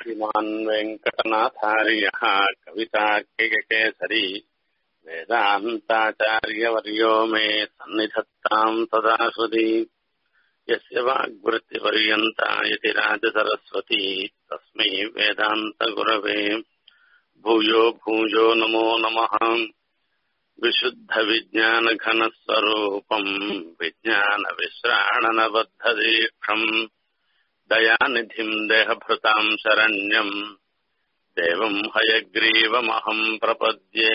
श्रीमान् वेङ्कटनाथार्यः कवितार्किककेसरी वेदान्ताचार्यवर्यो मे सन्निधत्ताम् सदा हृदि यस्य वाग्वृत्तिपर्यन्ता यति राजसरस्वती तस्मै वेदान्तगुरवे भूयो भूयो नमो नमः विशुद्धविज्ञानघनस्वरूपम् विज्ञानविश्राणनबद्धदीक्षम् दयानिधिम् देहभृताम् शरण्यम् देवम् हयग्रीवमहम् प्रपद्ये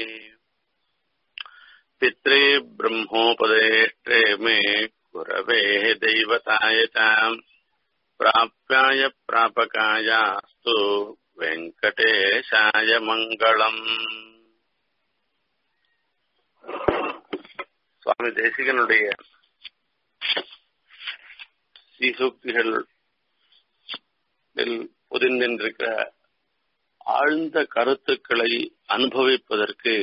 पित्रे ब्रह्मोपदेष्टे मे गुरवे दैवताय च प्राप्याय प्रापकायास्तु வெங்கடேஷாய மங்களம் சுவாமி தேசிகனுடைய சீசூக்திகள் பொதிந்திருக்கிற ஆழ்ந்த கருத்துக்களை அனுபவிப்பதற்கு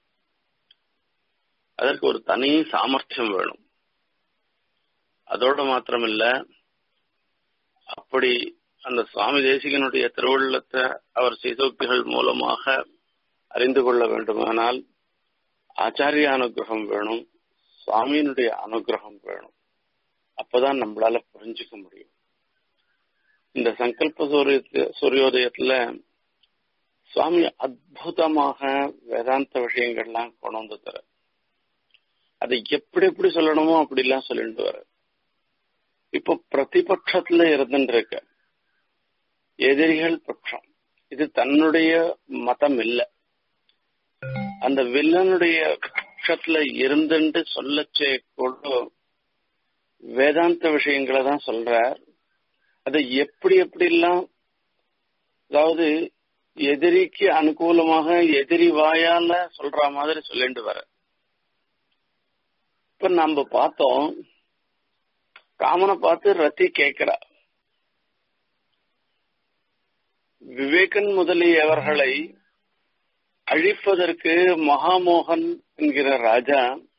அதற்கு ஒரு தனி சாமர்த்தியம் வேணும் அதோட மாத்திரமில்ல அப்படி அந்த சுவாமி தேசிகனுடைய திருவுள்ளத்தை அவர் சீசோக்திகள் மூலமாக அறிந்து கொள்ள வேண்டுமானால் ஆச்சாரிய அனுகிரகம் வேணும் சுவாமியினுடைய அனுகிரகம் வேணும் அப்பதான் நம்மளால புரிஞ்சுக்க முடியும் இந்த சங்கல்ப சூரிய சூரியோதயத்துல சுவாமி அற்புதமாக வேதாந்த விஷயங்கள்லாம் கொண்டு வந்து தர அதை எப்படி எப்படி சொல்லணுமோ அப்படிலாம் சொல்லிட்டு வர இப்போ பிரதிபட்சத்துல இருந்துட்டு இருக்க எதிரிகள் பட்சம் இது தன்னுடைய மதம் இல்லை அந்த வில்லனுடைய பட்சத்துல இருந்துட்டு சொல்லச்சே கூட வேதாந்த விஷயங்களை தான் சொல்றார் அதை எப்படி எப்படிலாம் அதாவது எதிரிக்கு அனுகூலமாக எதிரி வாயால சொல்ற மாதிரி சொல்லிட்டு வர இப்ப நம்ம பார்த்தோம் காமனை பார்த்து ரத்தி கேட்கிறா விவேகன் முதலியவர்களை அழிப்பதற்கு மகாமோகன் என்கிற ராஜா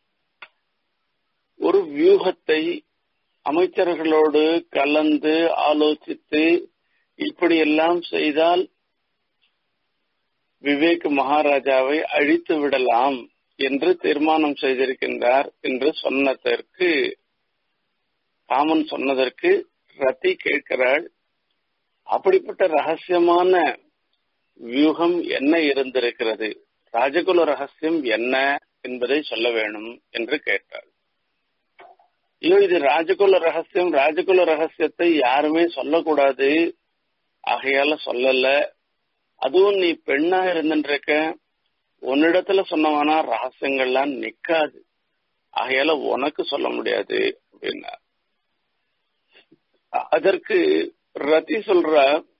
ஒரு வியூகத்தை அமைச்சர்களோடு கலந்து ஆலோசித்து இப்படியெல்லாம் செய்தால் விவேக் மகாராஜாவை அழித்து விடலாம் என்று தீர்மானம் செய்திருக்கின்றார் என்று சொன்னதற்கு காமன் சொன்னதற்கு ரத்தி கேட்கிறாள் அப்படிப்பட்ட ரகசியமான வியூகம் என்ன இருந்திருக்கிறது ராஜகுல ரகசியம் என்ன என்பதை சொல்ல வேணும் என்று கேட்டாள் ஐயோ இது ராஜகுல ரகசியம் ராஜகுல ரகசியத்தை யாருமே சொல்லக்கூடாது ஆகையால சொல்லல அதுவும் நீ பெண்ணா இருந்துருக்க உன்னிடத்துல சொன்னவானா ரகசியங்கள்லாம் நிக்காது ஆகையால உனக்கு சொல்ல முடியாது அப்படின்னா அதற்கு ரதி சொல்ற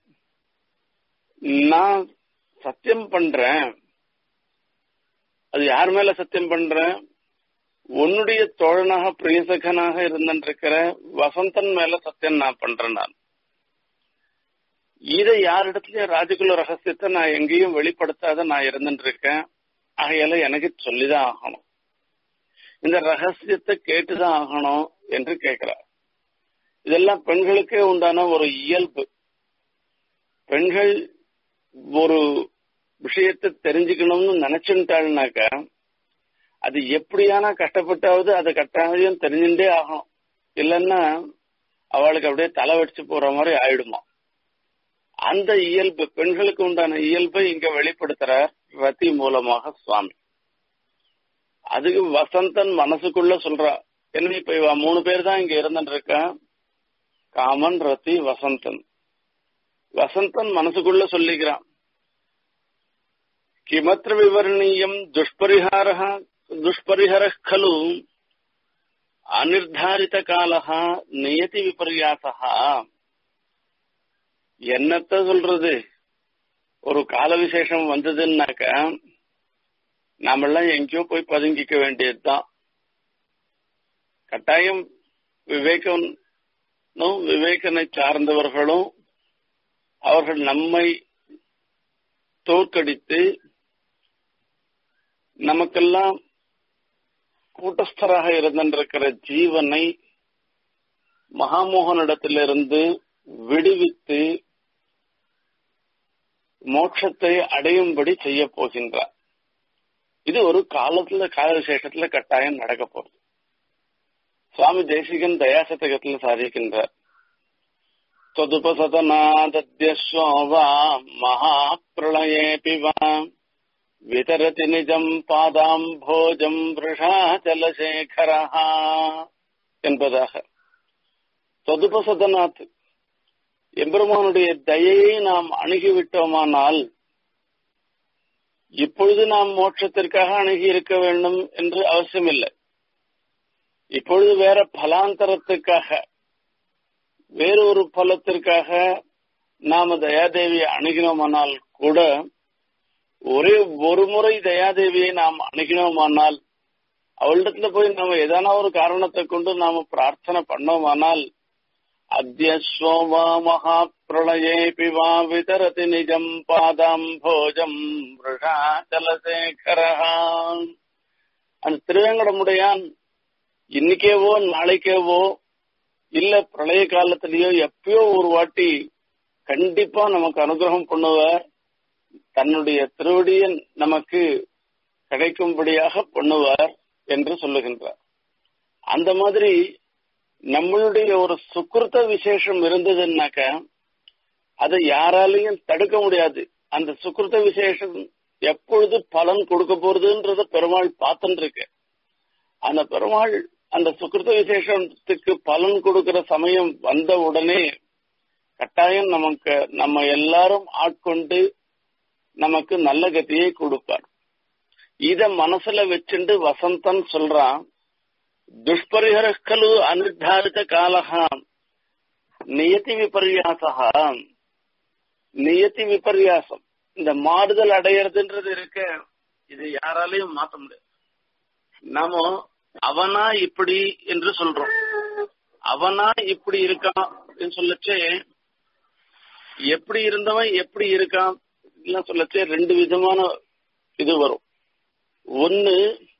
நான் சத்தியம் பண்றேன் அது யார் மேல சத்தியம் பண்றேன் உன்னுடைய தோழனாக பிரியசகனாக இருந்திருக்கிற வசந்தன் மேல சத்தியம் நான் பண்றேன் நான் இதை யாரிடத்துலயும் ராஜகுல ரகசியத்தை நான் எங்கேயும் வெளிப்படுத்தாத நான் இருந்துட்டு இருக்கேன் ஆகையால எனக்கு சொல்லிதான் ஆகணும் இந்த ரகசியத்தை கேட்டுதான் ஆகணும் என்று கேட்கிறார் இதெல்லாம் பெண்களுக்கே உண்டான ஒரு இயல்பு பெண்கள் ஒரு விஷயத்தை தெரிஞ்சுக்கணும்னு நினைச்சுட்டாள்னாக்க அது எப்படியானா கஷ்டப்பட்டாவது அது கட்டாயம் தெரிஞ்சுட்டே ஆகணும் இல்லைன்னா அவளுக்கு அப்படியே தலை வச்சு போற மாதிரி ஆயிடுமா அந்த இயல்பு பெண்களுக்கு உண்டான இயல்பை இங்க வெளிப்படுத்துறார் ரத்தி மூலமாக சுவாமி அதுக்கு வசந்தன் மனசுக்குள்ள சொல்றா என்ன இப்ப இவ மூணு பேர் தான் இங்க இருந்துட்டு இருக்கேன் காமன் ரத்தி வசந்தன் வசந்தன் மனசுக்குள்ள சொல்லிக்கிறான் கிமத்திர விவரணீயம் துஷ்பரிஹார துஷ்பரிஹர खलु அனிர்தாரித காலக நியதி விபர்யாசா என்னத்த சொல்றது ஒரு கால விசேஷம் வந்ததுன்னாக்க நாமெல்லாம் எங்கேயோ போய் பதுங்கிக்க வேண்டியதுதான் கட்டாயம் விவேகம் விவேகனை சார்ந்தவர்களும் அவர்கள் நம்மை தோற்கடித்து நமக்கெல்லாம் கூட்டஸ்தராக இருந்திருக்கிற ஜீவனை மகாமோகனிடத்திலிருந்து விடுவித்து மோட்சத்தை அடையும்படி செய்ய போகின்றார் இது ஒரு காலத்துல கால விசேஷத்துல கட்டாயம் நடக்க போகுது சுவாமி தேசிகன் தயாசதகத்துல சாதிக்கின்றார் त्वदुपसतनादद्यश्वो महाप्रलयेऽपि वा वितरति निजम् பாதாம்போஜம் விருஷாச்சலசேகரः என்பதாக தொதுபசதனாத் எம்பெருமானுடைய தயையை நாம் அணுகிவிட்டோமானால் இப்பொழுது நாம் மோட்சத்திற்காக அணுகி இருக்க வேண்டும் என்று அவசியமில்லை இப்பொழுது வேற பலாந்தரத்துக்காக வேறு ஒரு பலத்திற்காக நாம தயாதேவியை அணுகினோமானால் கூட ஒரே ஒரு முறை தயாதேவியை நாம் அணுகினோமானால் அவளிடத்துல போய் நாம ஏதான ஒரு காரணத்தை கொண்டு நாம பிரார்த்தனை பண்ணோமானால் அத்தியஸ்வா மகா பிரளயேபி வா விதரதி நிஜம் பாதாம் போஜம் விருஷாச்சலசேகரா அந்த திருவேங்கடமுடையான் இன்னைக்கேவோ நாளைக்கேவோ இல்ல பிரளய காலத்திலயோ எப்பயோ ஒரு வாட்டி கண்டிப்பா நமக்கு அனுகிரகம் பண்ணுவார் தன்னுடைய திருவடியை நமக்கு கிடைக்கும்படியாக பண்ணுவார் என்று சொல்லுகின்றார் அந்த மாதிரி நம்மளுடைய ஒரு சுக்கிருத்த விசேஷம் இருந்ததுன்னாக்க அதை யாராலையும் தடுக்க முடியாது அந்த சுக்கிருத்த விசேஷம் எப்பொழுது பலன் கொடுக்க போறதுன்றத பெருமாள் பார்த்துட்டு இருக்கு அந்த பெருமாள் அந்த சுக்கிருத்த விசேஷத்துக்கு பலன் கொடுக்கிற சமயம் வந்த உடனே கட்டாயம் நமக்கு நம்ம எல்லாரும் ஆட்கொண்டு நமக்கு நல்ல கதியை கொடுப்பார் இத மனசுல வச்சுண்டு வசந்தன் சொல்றான் துஷ்பரிஹரக்கலு அனிர்தாரித காலகா நியதி விபர்யாசா நியதி விபர்யாசம் இந்த மாறுதல் அடையறதுன்றது இருக்க இது யாராலையும் மாத்த முடியாது நாம அவனா இப்படி என்று சொல்றோம் அவனா இப்படி இருக்கான் அப்படின்னு சொல்லச்சே எப்படி இருந்தவன் எப்படி இருக்கான் சொல்லச்சே ரெண்டு விதமான இது வரும் ஒன்னு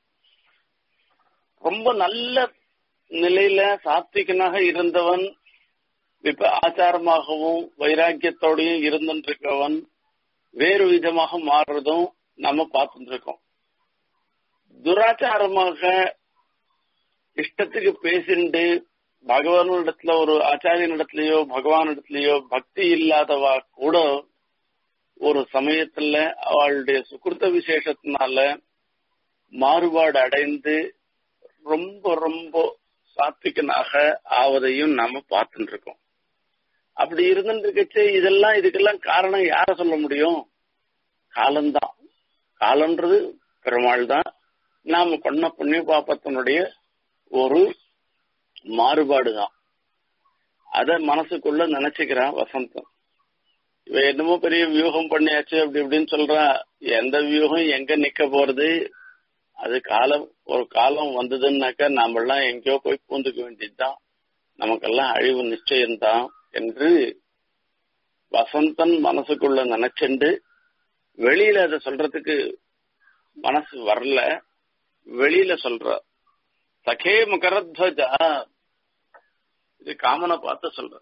ரொம்ப நல்ல நிலையில சாத்விகனாக இருந்தவன் இப்ப ஆச்சாரமாகவும் வைராக்கியத்தோடையும் இருந்துருக்கவன் வேறு விதமாக மாறுறதும் நம்ம பார்த்துட்டு இருக்கோம் துராச்சாரமாக இஷ்டத்துக்கு பேசிண்டு பகவானிடத்துல ஒரு ஆச்சாரியனிடத்திலயோ பகவானிடத்திலயோ பக்தி இல்லாதவா கூட ஒரு சமயத்துல அவளுடைய சுக்கிருத்த விசேஷத்தினால மாறுபாடு அடைந்து ரொம்ப ரொம்ப சாத்விகனாக ஆவதையும் நாம பார்த்துட்டு இருக்கோம் அப்படி இருந்துட்டு இதெல்லாம் இதுக்கெல்லாம் காரணம் யார சொல்ல முடியும் காலம்தான் காலம்ன்றது பெருமாள் தான் நாம பண்ண புண்ணிய பாப்பத்தினுடைய ஒரு மாறுபாடு தான் அத மனசுக்குள்ள நினைச்சுக்கிறான் வசந்தம் இவ என்னமோ பெரிய வியூகம் பண்ணியாச்சு அப்படி இப்படின்னு சொல்றா எந்த வியூகம் எங்க நிக்க போறது அது காலம் ஒரு காலம் வந்ததுன்னாக்கா நாமெல்லாம் எங்கேயோ போய் பூந்துக்க வேண்டியதுதான் நமக்கெல்லாம் அழிவு நிச்சயம்தான் என்று வசந்தன் மனசுக்குள்ள நினைச்சுண்டு வெளியில அதை சொல்றதுக்கு மனசு வரல வெளியில சொல்ற சகே முகரத்வஜா இது காமனை பார்த்து சொல்ற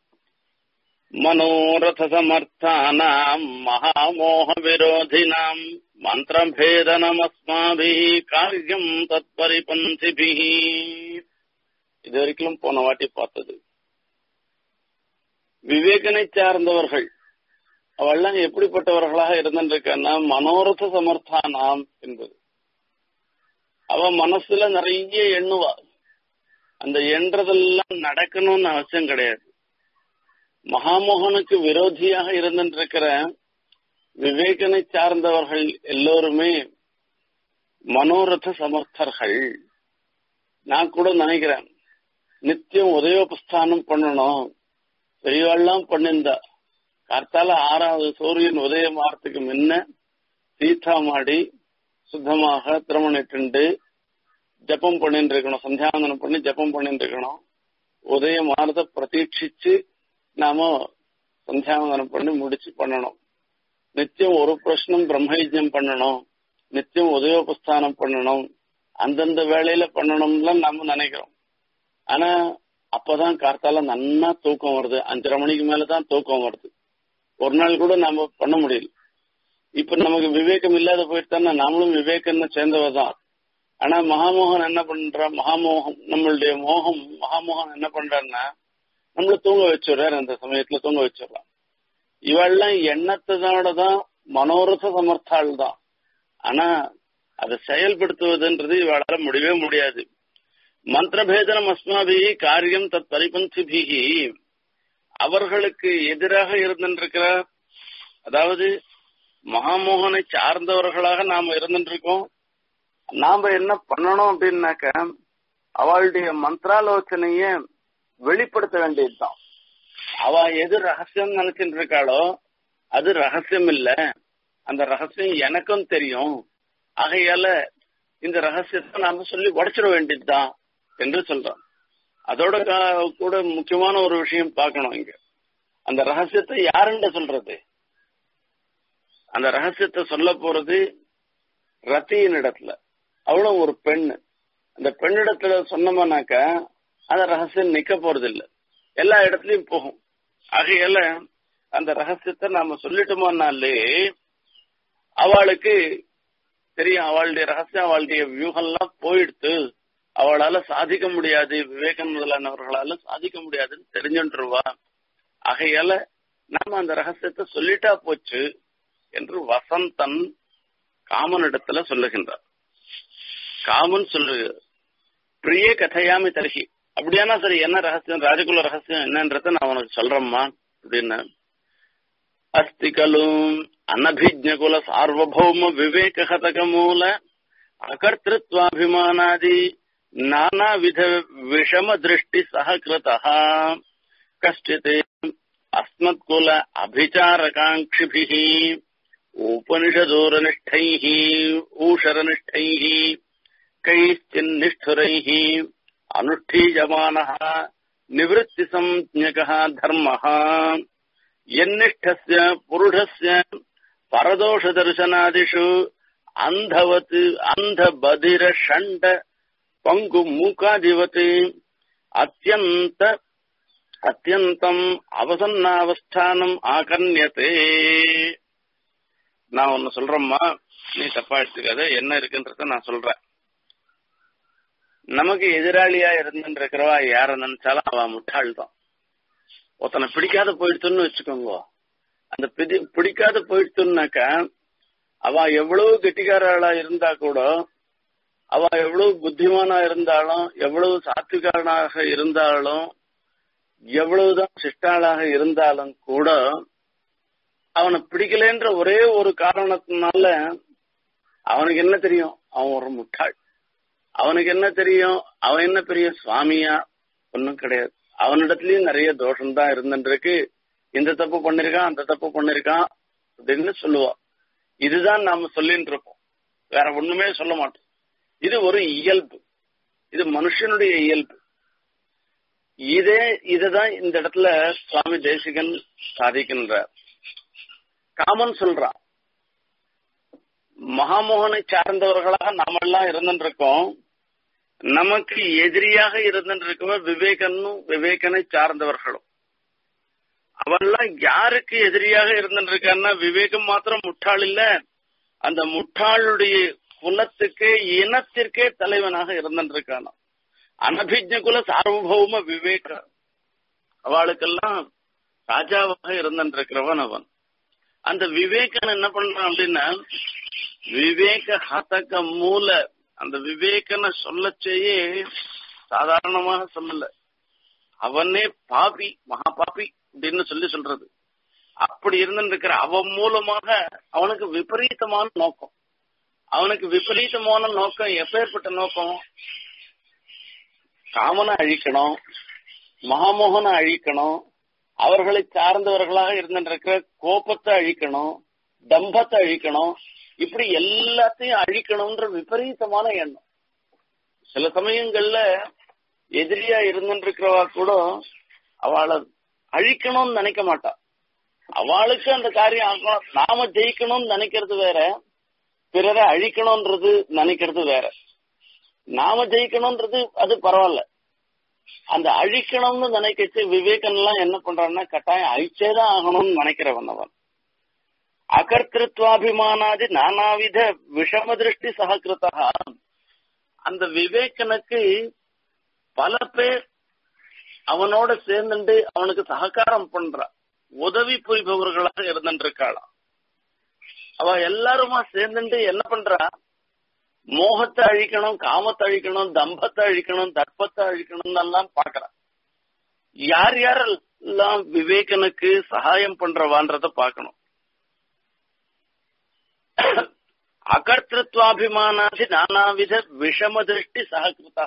மனோரத சமர்த்தானாம் மகாமோக விரோதினாம் மந்திரபேதனமஸ்மாபி காரியம் தத்பரிபந்திபி இது வரைக்கும் போன வாட்டி பார்த்தது விவேகனை சார்ந்தவர்கள் அவெல்லாம் எப்படிப்பட்டவர்களாக இருந்திருக்கான்னா மனோரத சமர்த்தானாம் என்பது அவ மனசுல நிறைய எண்ணுவா அந்த எண்றதெல்லாம் நடக்கணும்னு அவசியம் கிடையாது மகாமோகனுக்கு விரோதியாக இருந்திருக்கிற விவேகனை சார்ந்தவர்கள் எல்லோருமே மனோரத சமர்த்தர்கள் நான் கூட நினைக்கிறேன் நித்தியம் உதயோபஸ்தானம் பண்ணணும் பெரியவாள்லாம் பண்ணிருந்தா கார்த்தால ஆறாவது சூரியன் உதயம் ஆறதுக்கு முன்ன சீதா மாடி சுத்தமாக திருமணிட்டு ஜப்பம் பண்ணிட்டு இருக்கணும் சந்தியாவந்தனம் பண்ணி ஜப்பம் பண்ணிட்டு இருக்கணும் உதயம் ஆறத பிரதீட்சிச்சு நாம சந்தியாவந்தனம் பண்ணி முடிச்சு பண்ணணும் நித்தியம் ஒரு பிரச்சனம் பிரம்மயஜம் பண்ணணும் நித்தியம் உதயோபஸ்தானம் பண்ணணும் அந்தந்த வேலையில பண்ணணும்லாம் நம்ம நினைக்கிறோம் ஆனா அப்பதான் கார்த்தால நன்னா தூக்கம் வருது அஞ்சரை மணிக்கு மேலதான் தூக்கம் வருது ஒரு நாள் கூட நாம பண்ண முடியல இப்ப நமக்கு விவேகம் இல்லாத போயிட்டு நாமளும் விவேகம்னு சேர்ந்தவ தான் ஆனா மகாமோகன் என்ன பண்றா மகாமோகம் நம்மளுடைய மோகம் மகாமோகன் என்ன பண்றான்னா நம்மள தூங்க வச்சுடுறாரு அந்த சமயத்துல தூங்க வச்சிடறான் இவெல்லாம் எண்ணத்தோட தான் மனோரத சமர்த்தாள் தான் ஆனா அதை செயல்படுத்துவதுன்றது இவளால முடியவே முடியாது மந்திரபேதனம் அஸ்மாபி காரியம் தத் பரிபந்திபிகி அவர்களுக்கு எதிராக இருந்திருக்கிற அதாவது மகாமோகனை சார்ந்தவர்களாக நாம இருந்துருக்கோம் நாம என்ன பண்ணணும் அப்படின்னாக்க அவளுடைய மந்திராலோசனைய வெளிப்படுத்த வேண்டியதுதான் அவ எது ரகசியம் நினைச்சிட்டு இருக்காளோ அது ரகசியம் இல்ல அந்த ரகசியம் எனக்கும் தெரியும் ஆகையால இந்த ரகசியத்தை நாம சொல்லி உடைச்சிட வேண்டியதுதான் என்று சொல்றோம் அதோட கூட முக்கியமான ஒரு விஷயம் பார்க்கணும் இங்க அந்த ரகசியத்தை யாருண்ட சொல்றது அந்த ரகசியத்தை சொல்ல போறது ரத்தியின் இடத்துல அவளும் ஒரு பெண் அந்த பெண்ணிடத்துல சொன்னோம்னாக்க அந்த ரகசியம் நிக்க போறது இல்ல எல்லா இடத்துலயும் போகும் ஆகையால அந்த ரகசியத்தை நாம சொல்லிட்டோமோனாலே அவளுக்கு தெரியும் அவளுடைய ரகசியம் அவளுடைய வியூகம்லாம் போயிடுத்து அவளால சாதிக்க முடியாது விவேகம் முதலானவர்களால சாதிக்க முடியாதுன்னு தெரிஞ்சுருவா ஆகையால நாம அந்த ரகசியத்தை சொல்லிட்டா போச்சு என்று வசந்தன் காமனிடத்துல சொல்லுகின்றார் காமன் சொல்லு பிரிய கதையாமி தருகி அப்படியானா சரி என்ன ரகசியம் ராஜகுல ரகசியம் என்னன்றத நான் உனக்கு சொல்றேம்மா அப்படின்னு அஸ்தி கலு அனபிஜகுல சார்வபௌம விவேக ஹதக மூல அகர்த்திருவாபிமானாதி நானாவித விஷம திருஷ்டி சககிருத கஷ்டித் அஸ்மத்குல அபிச்சாரகாங்கிபிः उपनिषदोरनिष्ठैः ऊषरनिष्ठैः कैश्चिन्निष्ठुरैः अनुष्ठीयमानः निवृत्तिसंज्ञकः धर्मः यन्निष्ठस्य पुरुषस्य परदोषदर्शनादिषु अन्धवत् अन्धबधिरषण्ड पङ्गुमूकादिवत् अत्यन्त அத்தியந்தம் அவசன்னாவஸ்தானம் ஆகர்ணியத்தே நான் ஒன்னு சொல்றேம்மா நீ தப்பா எடுத்துக்காத என்ன இருக்குன்றத நான் சொல்றேன் நமக்கு எதிராளியா இருந்துருக்கிறவா யார நினைச்சாலும் அவ முட்டாள் தான் ஒருத்தனை பிடிக்காத போயிடுத்துன்னு வச்சுக்கோங்க அந்த பிடிக்காத போயிடுத்துனாக்கா அவ எவ்வளவு கெட்டிக்காரளா இருந்தா கூட அவ எவ்வளவு புத்திமானா இருந்தாலும் எவ்வளவு சாத்விகாரனாக இருந்தாலும் எவ்வளவுதான் சிஷ்டாளாக இருந்தாலும் கூட அவனை பிடிக்கலன்ற ஒரே ஒரு காரணத்தினால அவனுக்கு என்ன தெரியும் அவன் ஒரு முட்டாள் அவனுக்கு என்ன தெரியும் அவன் என்ன பெரிய சுவாமியா ஒன்னும் கிடையாது அவனிடத்துலயும் நிறைய தோஷம் தான் இருந்துருக்கு இந்த தப்பு பண்ணிருக்கான் அந்த தப்பு பண்ணிருக்கான் அப்படின்னு சொல்லுவான் இதுதான் நாம சொல்லிட்டு இருப்போம் வேற ஒண்ணுமே சொல்ல மாட்டோம் இது ஒரு இயல்பு இது மனுஷனுடைய இயல்பு இதே இதுதான் இந்த இடத்துல சுவாமி தேசிகன் சாதிக்கின்றார் காமன் சொல்றான் மகாமோகனை சார்ந்தவர்களாக நாமெல்லாம் இருந்துருக்கோம் நமக்கு எதிரியாக இருந்துருக்கவ விவேகனும் விவேகனை சார்ந்தவர்களும் அவெல்லாம் யாருக்கு எதிரியாக இருந்துருக்கான்னா விவேகம் மாத்திரம் முட்டாள் இல்ல அந்த முட்டாளுடைய குலத்துக்கே இனத்திற்கே தலைவனாக இருந்துருக்கானா அனபிஜ குல சார்வபௌம விவேக அவளுக்கெல்லாம் ராஜாவாக இருந்திருக்கிறவன் அவன் அந்த விவேகன் என்ன பண்றான் அப்படின்னா விவேக ஹதக மூல அந்த விவேகனை சொல்ல செய்ய சாதாரணமாக சொல்லல அவனே பாபி மகா பாபி அப்படின்னு சொல்லி சொல்றது அப்படி இருந்திருக்கிற அவன் மூலமாக அவனுக்கு விபரீதமான நோக்கம் அவனுக்கு விபரீதமான நோக்கம் எப்பேற்பட்ட நோக்கம் காமனை அழிக்கணும் மகாமோகனை அழிக்கணும் அவர்களை சார்ந்தவர்களாக இருந்திருக்கிற கோபத்தை அழிக்கணும் தம்பத்தை அழிக்கணும் இப்படி எல்லாத்தையும் அழிக்கணும்ன்ற விபரீதமான எண்ணம் சில சமயங்கள்ல எதிரியா இருந்துருக்கிறவா கூட அவளை அழிக்கணும்னு நினைக்க மாட்டா அவளுக்கு அந்த காரியம் ஆகணும் நாம ஜெயிக்கணும்னு நினைக்கிறது வேற பிறரை அழிக்கணும்ன்றது நினைக்கிறது வேற நாம ஜெயிக்கணும்ன்றது அது பரவாயில்ல அந்த அழிக்கணும்னு நினைக்கச்சு விவேகன் எல்லாம் என்ன பண்றான்னா கட்டாயம் அழிச்சேதான் ஆகணும்னு நினைக்கிறவன் அவன் அகர்த்திருவாபிமானாதி நானாவித விஷம திருஷ்டி சககிருத்தா அந்த விவேகனுக்கு பல பேர் அவனோட சேர்ந்துட்டு அவனுக்கு சககாரம் பண்றா உதவி புரிபவர்களாக இருந்துட்டு இருக்காளாம் அவ எல்லாருமா சேர்ந்துட்டு என்ன பண்றா மோகத்தை அழிக்கணும் காமத்தை அழிக்கணும் தம்பத்தை அழிக்கணும் தர்ப்பத்தை அழிக்கணும் எல்லாம் பாக்குறான் யார் யாரெல்லாம் விவேகனுக்கு சகாயம் பண்றவான்றத பாக்கணும் அகர்த்திருவாபிமானாதி நானாவித விஷம திருஷ்டி சககிருதா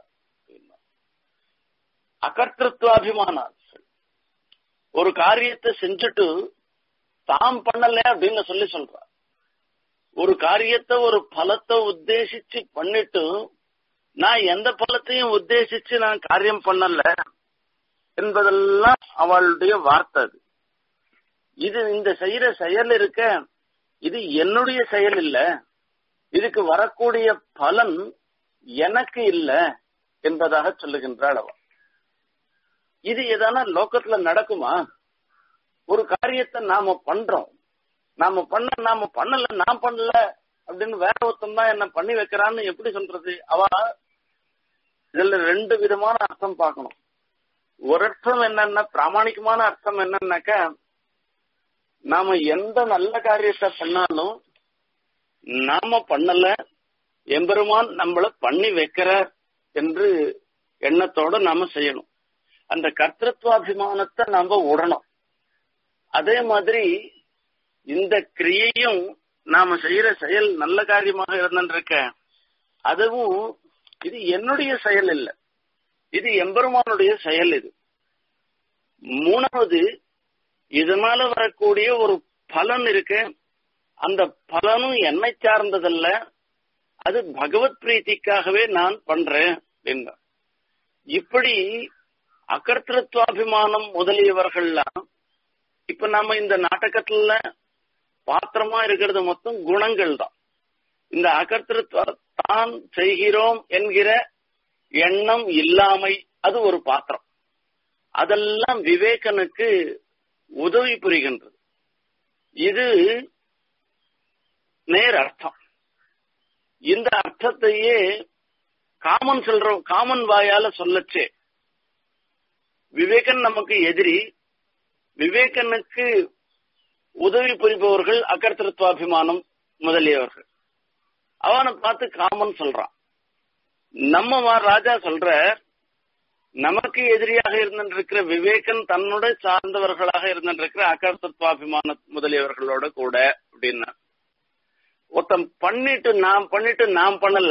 அகர்த்திருவாபிமானா ஒரு காரியத்தை செஞ்சுட்டு தாம் பண்ணல அப்படின்னு சொல்லி சொல்றார் ஒரு காரியத்தை ஒரு பலத்தை உத்தேசிச்சு பண்ணிட்டு நான் எந்த பலத்தையும் உத்தேசிச்சு நான் காரியம் பண்ணல என்பதெல்லாம் அவளுடைய வார்த்தை அது இது இந்த செய்யற செயல் இருக்க இது என்னுடைய செயல் இல்ல இதுக்கு வரக்கூடிய பலன் எனக்கு இல்ல என்பதாக சொல்லுகின்றாள் அவள் இது எதானா லோக்கத்துல நடக்குமா ஒரு காரியத்தை நாம பண்றோம் நாம பண்ண நாம பண்ணல நான் பண்ணல அப்படின்னு வேற ஒருத்தன் தான் என்ன பண்ணி வைக்கிறான்னு எப்படி சொல்றது அவ இதுல ரெண்டு விதமான அர்த்தம் பார்க்கணும் ஒரு அர்த்தம் என்னன்னா பிராமணிகமான அர்த்தம் என்னன்னாக்க நாம எந்த நல்ல காரியத்தை பண்ணாலும் நாம பண்ணல எம்பெருமான் நம்மள பண்ணி வைக்கிறார் என்று எண்ணத்தோட நாம செய்யணும் அந்த கர்த்தத்வாபிமானத்தை நாம உடணும் அதே மாதிரி இந்த கிரியையும் நாம செய்யற செயல் நல்ல காரியமாக இருந்திருக்க அதுவும் இது என்னுடைய செயல் இல்லை இது எம்பெருமானுடைய செயல் இது மூணாவது இதனால வரக்கூடிய ஒரு பலன் இருக்கு அந்த பலனும் என்னை சார்ந்ததல்ல அது பகவத் பிரீத்திக்காகவே நான் பண்றேன் அப்படின்ற இப்படி அகர்த்திருவாபிமானம் முதலியவர்கள்லாம் இப்ப நம்ம இந்த நாடகத்துல பாத்திரமா இருக்கிறது மொத்தம் குணங்கள் தான் இந்த அகர்த்திருவ தான் செய்கிறோம் என்கிற எண்ணம் இல்லாமை அது ஒரு பாத்திரம் அதெல்லாம் விவேகனுக்கு உதவி புரிகின்றது இது நேர் அர்த்தம் இந்த அர்த்தத்தையே காமன் சொல்ற காமன் வாயால சொல்லச்சே விவேகன் நமக்கு எதிரி விவேகனுக்கு உதவி புரிபவர்கள் அகர்த்திருவாபிமானம் முதலியவர்கள் அவனை பார்த்து காமன் சொல்றான் நம்ம ராஜா சொல்ற நமக்கு எதிரியாக இருந்திருக்கிற விவேகன் தன்னோட சார்ந்தவர்களாக இருந்திருக்கிற அகர்த்தத்வாபிமான முதலியவர்களோட கூட அப்படின்னா ஒருத்தன் பண்ணிட்டு நாம் பண்ணிட்டு நாம் பண்ணல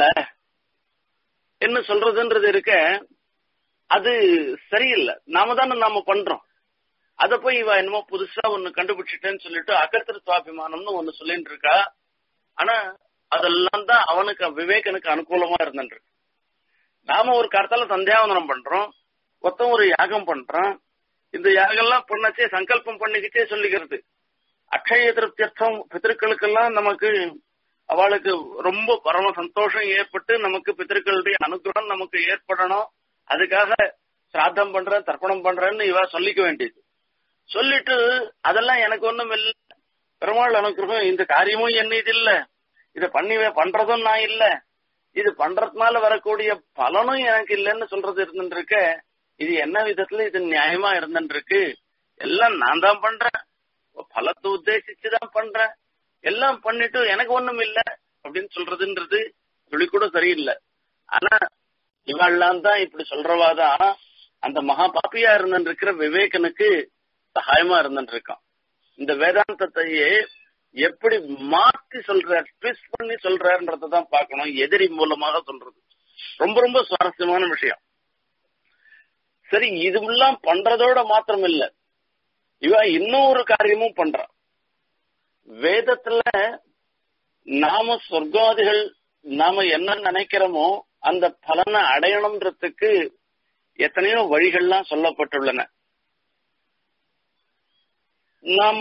என்ன சொல்றதுன்றது இருக்க அது சரியில்லை நாம தானே நாம பண்றோம் அத போய் இவ என்னமோ புதுசா ஒண்ணு கண்டுபிடிச்சிட்டேன்னு சொல்லிட்டு அகர்த்திருவாபிமானம்னு ஒண்ணு சொல்லிட்டு இருக்கா ஆனா அதெல்லாம் தான் அவனுக்கு விவேகனுக்கு அனுகூலமா இருந்துருக்கு நாம ஒரு கருத்தால சந்தியாவந்தனம் பண்றோம் மொத்தம் ஒரு யாகம் பண்றோம் இந்த யாகம்லாம் பண்ணச்சே சங்கல்பம் பண்ணிக்கிட்டே சொல்லிக்கிறது அக்ஷய திருப்தியர்த்தம் பித்திருக்களுக்கெல்லாம் நமக்கு அவளுக்கு ரொம்ப பரம சந்தோஷம் ஏற்பட்டு நமக்கு பித்திருக்களுடைய அனுகிரகம் நமக்கு ஏற்படணும் அதுக்காக சிராத்தம் பண்றேன் தர்ப்பணம் பண்றேன்னு இவ சொல்லிக்க வேண்டியது சொல்லிட்டு அதெல்லாம் எனக்கு ஒண்ணும் இல்லை பெருமாள் அனுகிரகம் இந்த காரியமும் என்ன இது இல்ல இத பண்ணி பண்றதும் நான் இல்ல இது பண்றதுனால வரக்கூடிய பலனும் எனக்கு இல்லைன்னு சொல்றது இருந்துருக்க இது என்ன விதத்துல இது நியாயமா இருந்துருக்கு எல்லாம் நான் தான் பண்றேன் பலத்தை உத்தேசிச்சுதான் பண்றேன் எல்லாம் பண்ணிட்டு எனக்கு ஒண்ணும் இல்ல அப்படின்னு சொல்றதுன்றது துளி கூட சரியில்லை ஆனா இவெல்லாம் தான் இப்படி சொல்றவாதான் அந்த மகா பாப்பியா இருந்துருக்கிற விவேகனுக்கு சகாயமா இருந்துருக்கான் இந்த வேதாந்தத்தையே எப்படி மாத்தி சொல்றார் ட்விஸ்ட் பண்ணி சொல்றாருன்றதான் பார்க்கணும் எதிரி மூலமாக சொல்றது ரொம்ப ரொம்ப சுவாரஸ்யமான விஷயம் சரி இதுவெல்லாம் பண்றதோட மாத்திரம் இல்ல இவ இன்னொரு காரியமும் பண்றா வேதத்துல நாம சொர்க்காதிகள் நாம என்ன நினைக்கிறோமோ அந்த பலனை அடையணும்ன்றதுக்கு எத்தனையோ வழிகள்லாம் சொல்லப்பட்டுள்ளன நாம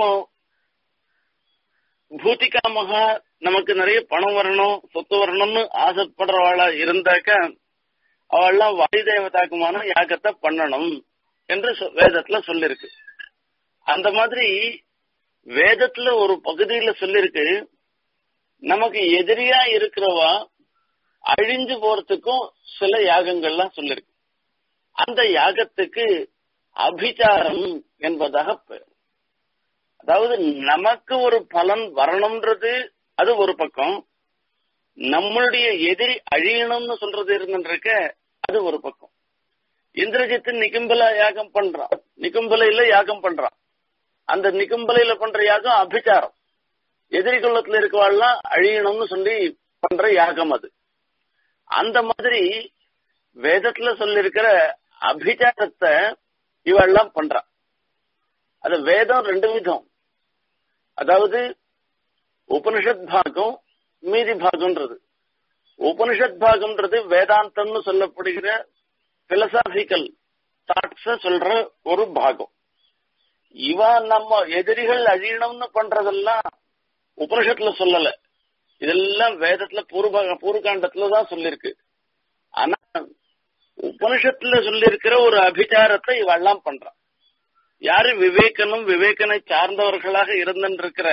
பூத்திகாமகா நமக்கு நிறைய பணம் வரணும் சொத்து வரணும்னு ஆசைப்படுறவாளா இருந்தாக்க அவெல்லாம் வாயு தேவதாக்குமான யாகத்தை பண்ணணும் என்று வேதத்துல சொல்லிருக்கு அந்த மாதிரி வேதத்துல ஒரு பகுதியில சொல்லிருக்கு நமக்கு எதிரியா இருக்கிறவா அழிஞ்சு போறதுக்கும் சில யாகங்கள்லாம் சொல்லிருக்கு அந்த யாகத்துக்கு அபிச்சாரம் என்பதாக பெயர் அதாவது நமக்கு ஒரு பலன் வரணும்ன்றது அது ஒரு பக்கம் நம்மளுடைய எதிரி அழியணும்னு சொல்றது இருந்துருக்க அது ஒரு பக்கம் இந்திரஜித்து நிகும்பல யாகம் பண்றான் நிகும்பலையில யாகம் பண்றான் அந்த நிகும்பலையில பண்ற யாகம் அபிச்சாரம் எதிரி குள்ளத்துல இருக்கவாள்லாம் அழியணும்னு சொல்லி பண்ற யாகம் அது அந்த மாதிரி வேதத்துல சொல்லிருக்கிற அபிச்சாரத்தை இவெல்லாம் பண்றான் அது வேதம் ரெண்டு விதம் அதாவது உபனிஷத் பாகம் மீதி பாகம்ன்றது உபனிஷத் பாகம்ன்றது வேதாந்தம்னு சொல்லப்படுகிற பிலசாபிக்கல் தாட்ஸ சொல்ற ஒரு பாகம் இவ நம்ம எதிரிகள் அழியணும்னு பண்றதெல்லாம் உபனிஷத்துல சொல்லல இதெல்லாம் வேதத்துல பூர்வ பூர்வகாண்டத்துல தான் சொல்லிருக்கு ஆனா உபனிஷத்துல சொல்லியிருக்கிற ஒரு அபிச்சாரத்தை இவெல்லாம் பண்றான் யாரு விவேகனும் விவேகனை சார்ந்தவர்களாக இருந்திருக்கிற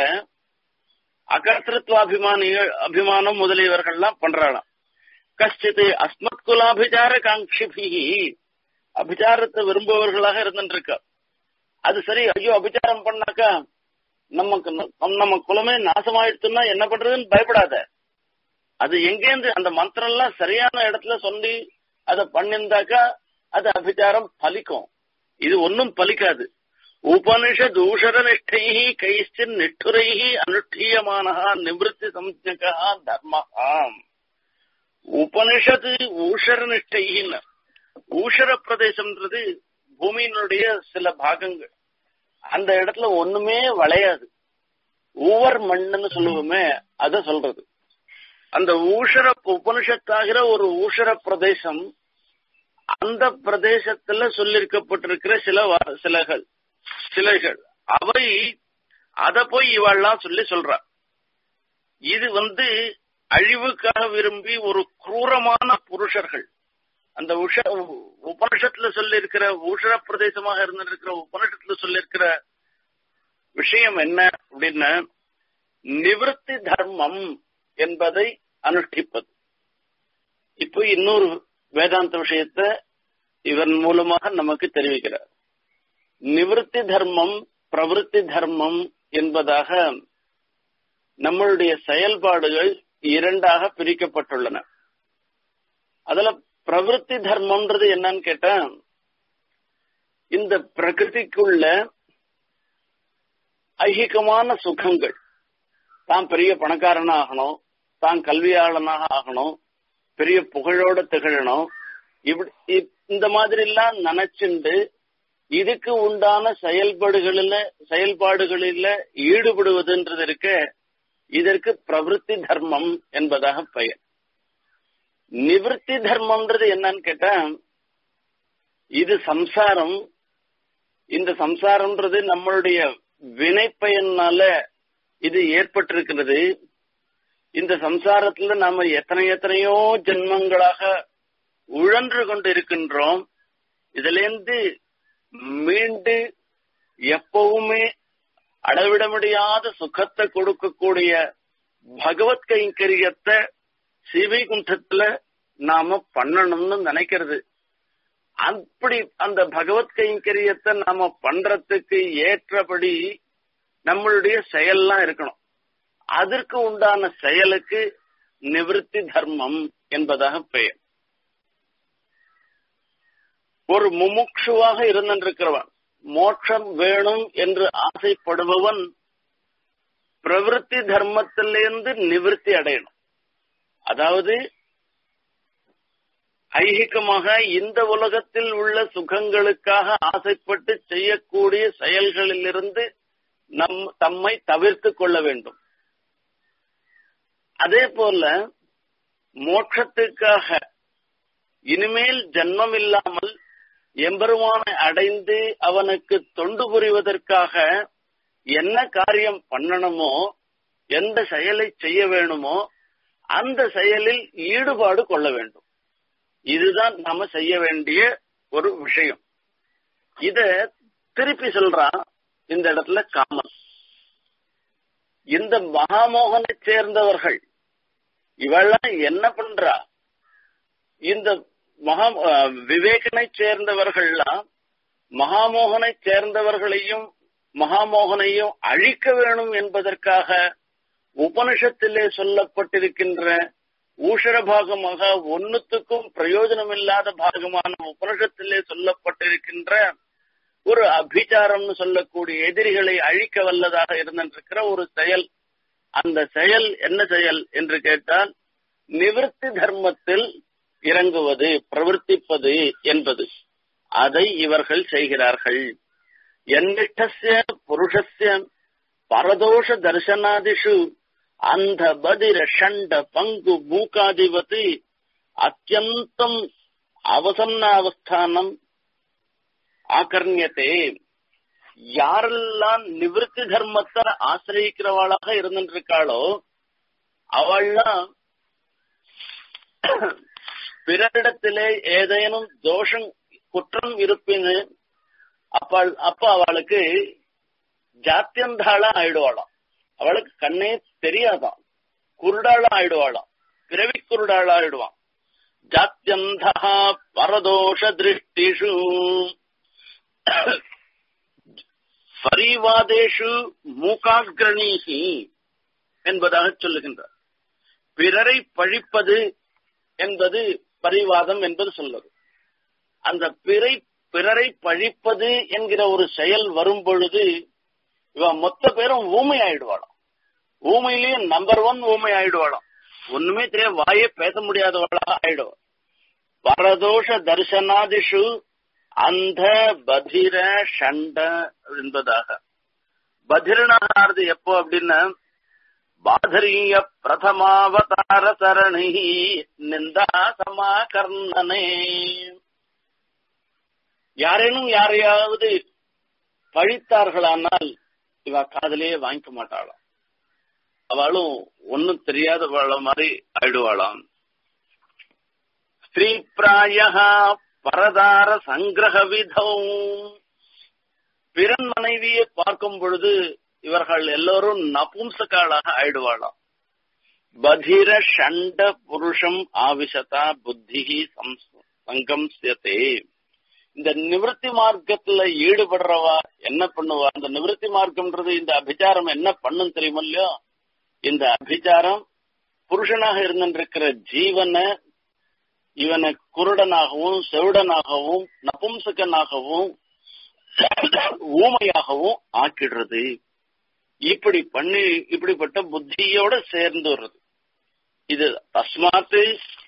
அகர்த்திருவாபிமானிகள் அபிமானம் முதலியவர்கள்லாம் பண்றாளாம் கஷ்டித்து அஸ்மத் குலாபிச்சார காங்கிபிகி அபிச்சாரத்தை விரும்புபவர்களாக இருந்துருக்கா அது சரி ஐயோ அபிச்சாரம் பண்ணாக்கா நமக்கு நம்ம குலமே நாசமாயிடுச்சுன்னா என்ன பண்றதுன்னு பயப்படாத அது எங்கேருந்து அந்த மந்திரம் எல்லாம் சரியான இடத்துல சொல்லி அதை பண்ணிருந்தாக்கா அது அபிச்சாரம் பலிக்கும் இது ஒன்னும் பலிக்காது உபனிஷத் ஊஷர நிஷ்டை கைஷ்டின் நிஷ்டுரை அனுஷ்டீயமான நிவத்தி சம்ஜகா தர்மஹா உபனிஷத்து ஊஷர நிஷ்டைன்னு ஊஷர பிரதேசம்ன்றது பூமியினுடைய சில பாகங்கள் அந்த இடத்துல ஒண்ணுமே வளையாது ஊவர் மண்ணுன்னு சொல்லுவோமே அத சொல்றது அந்த ஊஷர உபனிஷத்தாகிற ஒரு ஊஷர பிரதேசம் அந்த பிரதேசத்துல சொல்லிருக்கப்பட்டிருக்கிற சில சிலகள் சிலைகள் அவை அத போய் இவாள்லாம் சொல்லி சொல்றா இது வந்து அழிவுக்காக விரும்பி ஒரு குரூரமான புருஷர்கள் அந்த உஷ உபனிஷத்துல சொல்லி இருக்கிற உஷர பிரதேசமாக இருந்திருக்கிற உபனிஷத்துல சொல்லி இருக்கிற விஷயம் என்ன அப்படின்னா நிவர்த்தி தர்மம் என்பதை அனுஷ்டிப்பது இப்போ இன்னொரு வேதாந்த விஷயத்தை இவன் மூலமாக நமக்கு தெரிவிக்கிறார் நிவர்த்தி தர்மம் பிரவருத்தி தர்மம் என்பதாக நம்மளுடைய செயல்பாடுகள் இரண்டாக பிரிக்கப்பட்டுள்ளன அதுல பிரவருத்தி தர்மம்ன்றது என்னன்னு கேட்டா இந்த பிரகிருதிக்குள்ள ஐகிகமான சுகங்கள் தான் பெரிய பணக்காரனா ஆகணும் தான் கல்வியாளனாக ஆகணும் பெரிய புகழோட திகழணும் இப்படி இந்த மாதிரி எல்லாம் நினைச்சுண்டு இதுக்கு உண்டான செயல்பாடுகளில் செயல்பாடுகளில் ஈடுபடுவதுன்றது இருக்க இதற்கு பிரவருத்தி தர்மம் என்பதாக பெயர் நிவர்த்தி தர்மம்ன்றது என்னன்னு கேட்டா இது சம்சாரம் இந்த சம்சாரம்ன்றது நம்மளுடைய வினைப்பயனால இது ஏற்பட்டிருக்கிறது இந்த சம்சாரத்துல நாம எத்தனை எத்தனையோ ஜென்மங்களாக உழன்று கொண்டு இருக்கின்றோம் இதுல இருந்து மீண்டு எப்பவுமே அளவிட முடியாத சுகத்தை கொடுக்கக்கூடிய பகவத் கைங்கரியத்தை சிவைகுண்டத்துல நாம பண்ணணும்னு நினைக்கிறது அப்படி அந்த பகவத் கைங்கரியத்தை நாம பண்றதுக்கு ஏற்றபடி நம்மளுடைய செயல்லாம் இருக்கணும் அதற்கு உண்டான செயலுக்கு நிவர்த்தி தர்மம் என்பதாக பெயர் ஒரு முமுட்சுவாக இருந்திருக்கிறவன் மோட்சம் வேணும் என்று ஆசைப்படுபவன் பிரவருத்தி தர்மத்திலிருந்து நிவர்த்தி அடையணும் அதாவது ஐகிகமாக இந்த உலகத்தில் உள்ள சுகங்களுக்காக ஆசைப்பட்டு செய்யக்கூடிய செயல்களிலிருந்து நம் தம்மை தவிர்த்து கொள்ள வேண்டும் அதே போல மோட்சத்துக்காக இனிமேல் ஜன்மம் இல்லாமல் எம்பெருமானை அடைந்து அவனுக்கு தொண்டு புரிவதற்காக என்ன காரியம் பண்ணணுமோ எந்த செயலை செய்ய வேணுமோ அந்த செயலில் ஈடுபாடு கொள்ள வேண்டும் இதுதான் நாம செய்ய வேண்டிய ஒரு விஷயம் இத திருப்பி சொல்றான் இந்த இடத்துல காமன் இந்த மகாமோகனை சேர்ந்தவர்கள் இவெல்லாம் என்ன பண்றா இந்த மகா விவேகனை சேர்ந்தவர்கள்லாம் மகாமோகனை சேர்ந்தவர்களையும் மகாமோகனையும் அழிக்க வேணும் என்பதற்காக உபனிஷத்திலே சொல்லப்பட்டிருக்கின்ற ஊஷர பாகமாக ஒன்னுத்துக்கும் பிரயோஜனம் இல்லாத பாகமான உபனிஷத்திலே சொல்லப்பட்டிருக்கின்ற ஒரு அபிச்சாரம்னு சொல்லக்கூடிய எதிரிகளை அழிக்க வல்லதாக இருந்திருக்கிற ஒரு செயல் அந்த செயல் என்ன செயல் என்று கேட்டால் நிவர்த்தி தர்மத்தில் இறங்குவது பிரவர்த்திப்பது என்பது அதை இவர்கள் செய்கிறார்கள் என்னிஷ்டசிய புருஷஸ்ய பரதோஷ தர்சனாதிஷு அந்த பதிர ஷண்ட பங்கு மூக்காதிபதி அத்தியந்தம் அவசன்னாவஸ்தானம் ஆக்கர்ணியத்தே யாரெல்லாம் நிவிருத்தி தர்மத்தை ஆசிரியக்கிறவாளாக இருந்துருக்காளோ அவள்லாம் பிறரிடத்திலே ஏதேனும் தோஷம் குற்றம் இருப்பின்னு அப்ப அப்ப அவளுக்கு ஜாத்தியந்தாளா ஆயிடுவாளாம் அவளுக்கு கண்ணே தெரியாதான் குருடாளா ஆயிடுவாளாம் பிறவி குருடாளா ஆயிடுவான் ஜாத்தியந்தா பரதோஷ திருஷ்டிஷு பரிவாதேஷு மூகாகிரணீகி என்பதாக சொல்லுகின்றார் பிறரை பழிப்பது என்பது பரிவாதம் என்பது சொல்வது அந்த பிறை பிறரை பழிப்பது என்கிற ஒரு செயல் வரும் பொழுது இவ மொத்த பேரும் ஊமை ஆயிடுவாளாம் ஊமையிலேயே நம்பர் ஒன் ஊமை ஆயிடுவாளாம் ஒண்ணுமே தெரிய வாயே பேச முடியாதவளா ஆயிடுவா பரதோஷ தர்சனாதிஷு அந்த பதிர ஷண்ட என்பதாக பதிரனாகிறது எப்போ அப்படின்னா பாதரிய பிரதமாவதார சரணி நிந்தா சமாகர்ணனே யாரேனும் யாரையாவது பழித்தார்களானால் இவ காதலியே வாங்கிக்க மாட்டாளாம் அவளும் ஒன்னும் தெரியாதவள மாதிரி ஆயிடுவாளாம் ஸ்திரீ பிராய பரதார சங்கிரக விதம் பிறன் மனைவியை பார்க்கும் பொழுது இவர்கள் எல்லோரும் நபும்சகாலாக ஆயிடுவாளாம் பதிர ஷண்ட புருஷம் ஆவிஷதா புத்தி சங்கம்சியத்தே இந்த நிவர்த்தி மார்க்கத்துல ஈடுபடுறவா என்ன பண்ணுவா அந்த நிவர்த்தி மார்க்கம்ன்றது இந்த அபிச்சாரம் என்ன பண்ணும் தெரியுமா இல்லையோ இந்த அபிச்சாரம் புருஷனாக இருந்திருக்கிற ஜீவனை இவனை குருடனாகவும் செவிடனாகவும் நபும்சகனாகவும் ஊமையாகவும் ஆக்கிடுறது இப்படி பண்ணி இப்படிப்பட்ட புத்தியோட சேர்ந்து வர்றது இது தஸ்மாத்து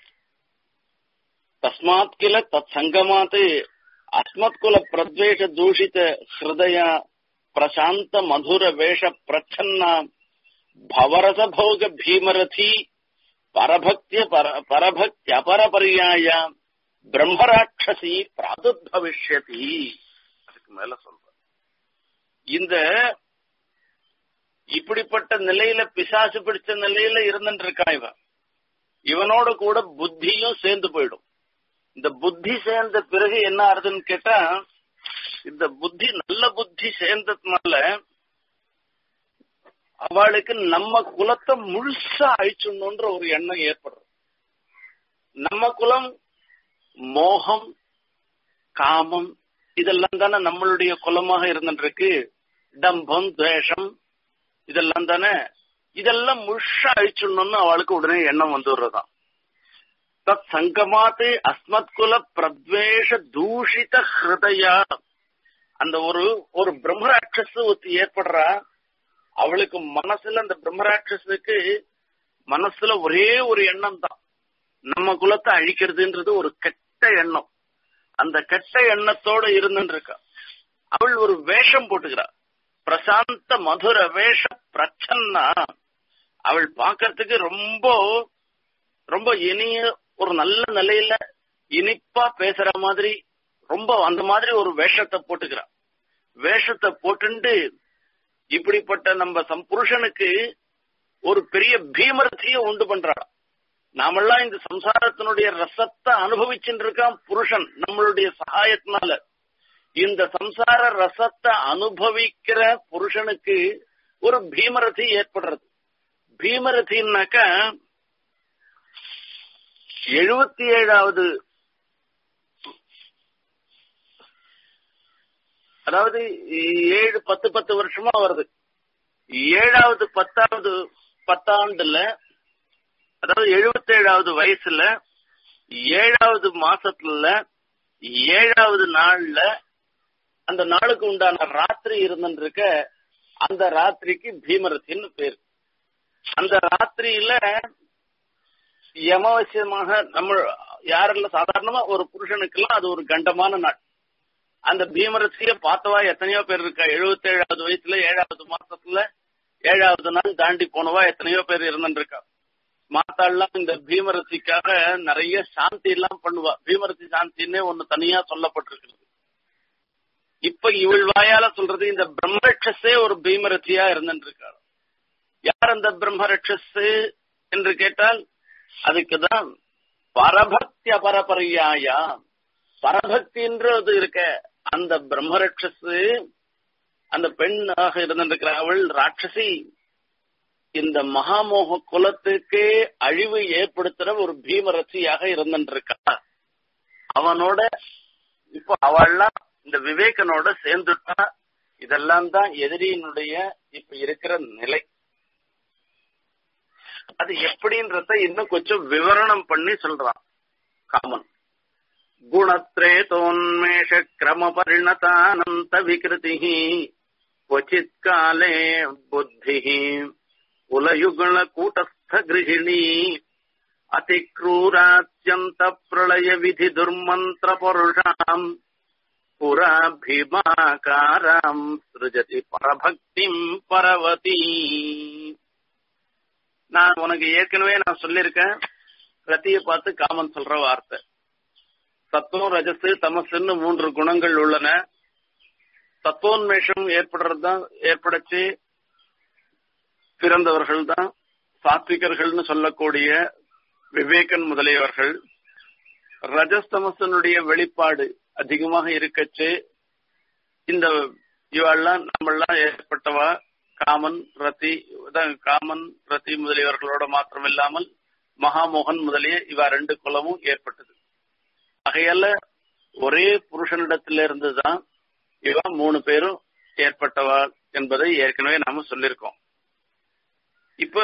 தஸ்மாத் கில தத் சங்கமாத்து அஸ்மத் குல பிரத்வேஷ தூஷித ஹிருதய பிரசாந்த மதுர வேஷ பிரச்சன்னா பவரச போக பீமரதி பரபக்திய பரபக்தி அபரபரியாய பிரம்மராட்சசி பிராதுர்பவிஷ்யதி அதுக்கு மேல சொல்ற இந்த இப்படிப்பட்ட நிலையில பிசாசு பிடிச்ச நிலையில இருந்துட்டு இருக்கான் இவன் இவனோட கூட புத்தியும் சேர்ந்து போயிடும் இந்த புத்தி சேர்ந்த பிறகு என்ன ஆறுதுன்னு கேட்டா இந்த புத்தி நல்ல புத்தி சேர்ந்ததுனால அவளுக்கு நம்ம குலத்தை முழுசா அழிச்சுடணுன்ற ஒரு எண்ணம் ஏற்படுறது நம்ம குலம் மோகம் காமம் இதெல்லாம் தானே நம்மளுடைய குலமாக இருந்துருக்கு டம்பம் துவேஷம் இதெல்லாம் தானே இதெல்லாம் முழுசா அழிச்சுடணும்னு அவளுக்கு உடனே எண்ணம் வந்து விடுறதான் தத் சங்கமாத்து அஸ்மத் குல பிரத்வேஷ தூஷித ஹிருதயா அந்த ஒரு ஒரு பிரம்மராட்சஸ் ஒத்தி ஏற்படுறா அவளுக்கு மனசுல அந்த பிரம்மராட்சஸுக்கு மனசுல ஒரே ஒரு எண்ணம் தான் நம்ம குலத்தை அழிக்கிறதுன்றது ஒரு கெட்ட எண்ணம் அந்த கெட்ட எண்ணத்தோட இருந்துட்டு இருக்கா அவள் ஒரு வேஷம் போட்டுக்கிறா பிரசாந்த மதுர வேஷ பிரச்சன்னா அவள் பாக்கிறதுக்கு ரொம்ப ரொம்ப இனிய ஒரு நல்ல நிலையில இனிப்பா பேசுற மாதிரி ரொம்ப அந்த மாதிரி ஒரு வேஷத்தை போட்டுக்கிறா வேஷத்தை போட்டுண்டு இப்படிப்பட்ட நம்ம சம்புருஷனுக்கு ஒரு பெரிய பீமரத்திய உண்டு பண்றாள் நாமெல்லாம் இந்த சம்சாரத்தினுடைய ரசத்தை அனுபவிச்சுட்டு இருக்கான் புருஷன் நம்மளுடைய சகாயத்தினால இந்த சம்சார ரசத்தை அனுபவிக்கிற புருஷனுக்கு ஒரு பீமரதி ஏற்படுறது பீமரதினாக்க எழுபத்தி ஏழாவது அதாவது ஏழு பத்து பத்து வருஷமா வருது ஏழாவது பத்தாவது பத்தாண்டுல அதாவது எழுபத்தி ஏழாவது வயசுல ஏழாவது மாசத்துல ஏழாவது நாள்ல அந்த நாளுக்கு உண்டான ராத்திரி இருந்துருக்க அந்த ராத்திரிக்கு பீமரத்தின்னு பேர் அந்த ராத்திரியில யமவசியமாக நம்ம யாரெல்லாம் சாதாரணமா ஒரு புருஷனுக்கெல்லாம் அது ஒரு கண்டமான நாள் அந்த பீமரசிய பார்த்தவா எத்தனையோ பேர் இருக்கா எழுபத்தி ஏழாவது வயசுல ஏழாவது மாசத்துல ஏழாவது நாள் தாண்டி போனவா எத்தனையோ பேர் இருந்துருக்கா மாத்தாள்லாம் இந்த பீமரசிக்காக நிறைய சாந்தி எல்லாம் பண்ணுவா பீமரசி சாந்தின்னே ஒண்ணு தனியா சொல்லப்பட்டிருக்கிறது இப்ப இவள் வாயால சொல்றது இந்த பிரம்மரட்சஸே ஒரு பீமரசியா இருந்துருக்காள் யார் அந்த பிரம்மரட்சஸ் என்று கேட்டால் அதுக்குதான் பரபக்தி அபரபரியாயா பரபக்தின்றது இருக்க அந்த பிரம்மரட்சஸ் அந்த பெண்ணாக இருந்திருக்கிற அவள் ராட்சசி இந்த மகாமோக குலத்துக்கு அழிவு ஏற்படுத்துற ஒரு பீமரட்சியாக இருந்துருக்கா அவனோட இப்போ அவள்லாம் இந்த விவேகனோட சேர்ந்துட்டா இதெல்லாம் தான் எதிரியினுடைய இப்ப இருக்கிற நிலை அது எப்படின்றத இன்னும் கொஞ்சம் விவரணம் பண்ணி சொல்றான் காமன் குணத்ரேதோன்மேஷ கிரம பரிணதானந்த விகிருதி क्वचित् काले बुद्धिः कुलयुगलकूटस्थगृहिणी अतिक्रूरात्यन्तप्रलयविधिदुर्मन्त्रपरुषाम् पुराभिमाकाराम् सृजति பரபக்திம் பரவதி நான் உனக்கு ஏற்கனவே நான் சொல்லியிருக்கேன் ரத்திய பார்த்து காமன் சொல்ற வார்த்தை சத்துவம் ரஜசு தமசுன்னு மூன்று குணங்கள் உள்ளன சத்தோன்மேஷம் ஏற்படுறதுதான் ஏற்படச்சு பிறந்தவர்கள் தான் சாத்விகர்கள்னு சொல்லக்கூடிய விவேகன் முதலியவர்கள் ரஜஸ்தமசனுடைய வெளிப்பாடு அதிகமாக இருக்கச்சு இந்த இவாள்லாம் நம்மெல்லாம் ஏற்பட்டவா காமன் ரத்தி காமன் ரத்தி முதலியவர்களோட மாத்திரம் இல்லாமல் மகாமோகன் முதலிய இவா ரெண்டு குலமும் ஏற்பட்டது ஆகையால ஒரே புருஷனிடத்தில இருந்துதான் இவ மூணு பேரும் ஏற்பட்டவா என்பதை ஏற்கனவே நாம சொல்லியிருக்கோம் இப்போ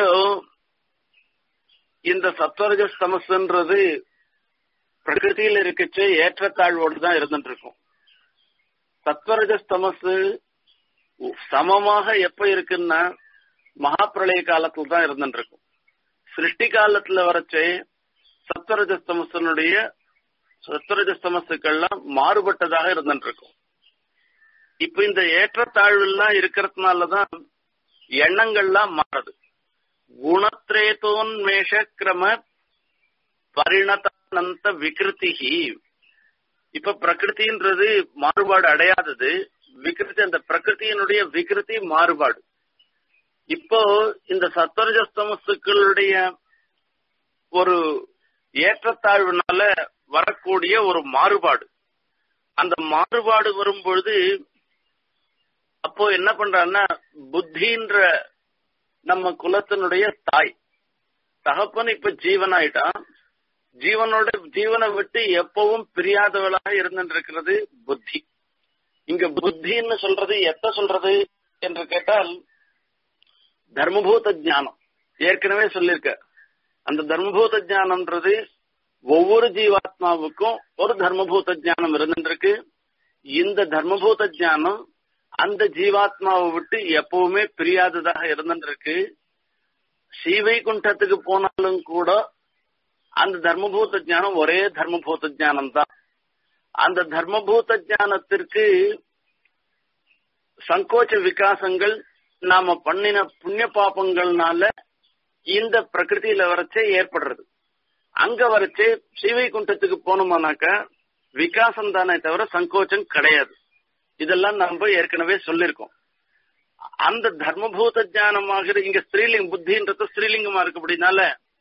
இந்த சத்வரஜ சமஸ்ன்றது பிரகிருதியில் இருக்கச்சு ஏற்றத்தாழ்வோடு தான் இருந்துட்டு இருக்கும் சத்வரஜ தமசு சமமாக எப்ப இருக்குன்னா மகாப்பிரளய காலத்துல தான் இருந்துட்டு இருக்கும் சிருஷ்டி காலத்துல வரைச்சே சத்வரஜஸ்தமசனுடைய சத்வரஜஸ்தமசுக்கள்லாம் மாறுபட்டதாக இருந்துட்டு இருக்கும் இப்ப இந்த ஏற்றத்தாழ்வுலாம் இருக்கிறதுனாலதான் எண்ணங்கள்லாம் மாறுது குணத்ரேதோன்மேஷ கிரம பரிணதானந்த விகிருதிகி இப்ப பிரகிருதின்றது மாறுபாடு அடையாதது விகிருதி அந்த பிரகிருதியினுடைய விகிருதி மாறுபாடு இப்போ இந்த சத்வரஜஸ்தமசுக்களுடைய ஒரு ஏற்றத்தாழ்வுனால வரக்கூடிய ஒரு மாறுபாடு அந்த மாறுபாடு வரும்பொழுது அப்போ என்ன பண்றான்னா புத்தின்ற நம்ம குலத்தினுடைய தாய் தகப்பன் இப்ப ஜீவனாயிட்டான் ஜீவனோட ஜீவனை விட்டு எப்பவும் பிரியாதவளாக இருந்துட்டு இருக்கிறது புத்தி இங்க புத்தின்னு சொல்றது எத்த சொல்றது என்று கேட்டால் தர்மபூத ஜானம் ஏற்கனவே சொல்லியிருக்க அந்த தர்மபூத ஜானம்ன்றது ஒவ்வொரு ஜீவாத்மாவுக்கும் ஒரு தர்மபூத ஜானம் இருந்துருக்கு இந்த தர்மபூத ஜானம் அந்த ஜீவாத்மாவை விட்டு எப்பவுமே பிரியாததாக இருந்துருக்கு ஸ்ரீவைகுண்டத்துக்கு போனாலும் கூட அந்த தர்மபூத ஜானம் ஒரே தர்மபூத ஜானம் தான் அந்த தர்மபூத ஜானத்திற்கு சங்கோச்ச விகாசங்கள் நாம பண்ணின புண்ணிய பாபங்கள்னால இந்த பிரகிருதியில வரைச்சே ஏற்படுறது அங்க வரைச்சே ஸ்ரீவைகுண்டத்துக்கு போனோமானாக்க விகாசம் தானே தவிர சங்கோச்சம் கிடையாது இதெல்லாம் நம்ம ஏற்கனவே சொல்லியிருக்கோம் அந்த தர்மபூத ஜானமாக இங்க ஸ்திரீலிங்க புத்தின்றது ஸ்திரீலிங்கமா இருக்கு அப்படின்னால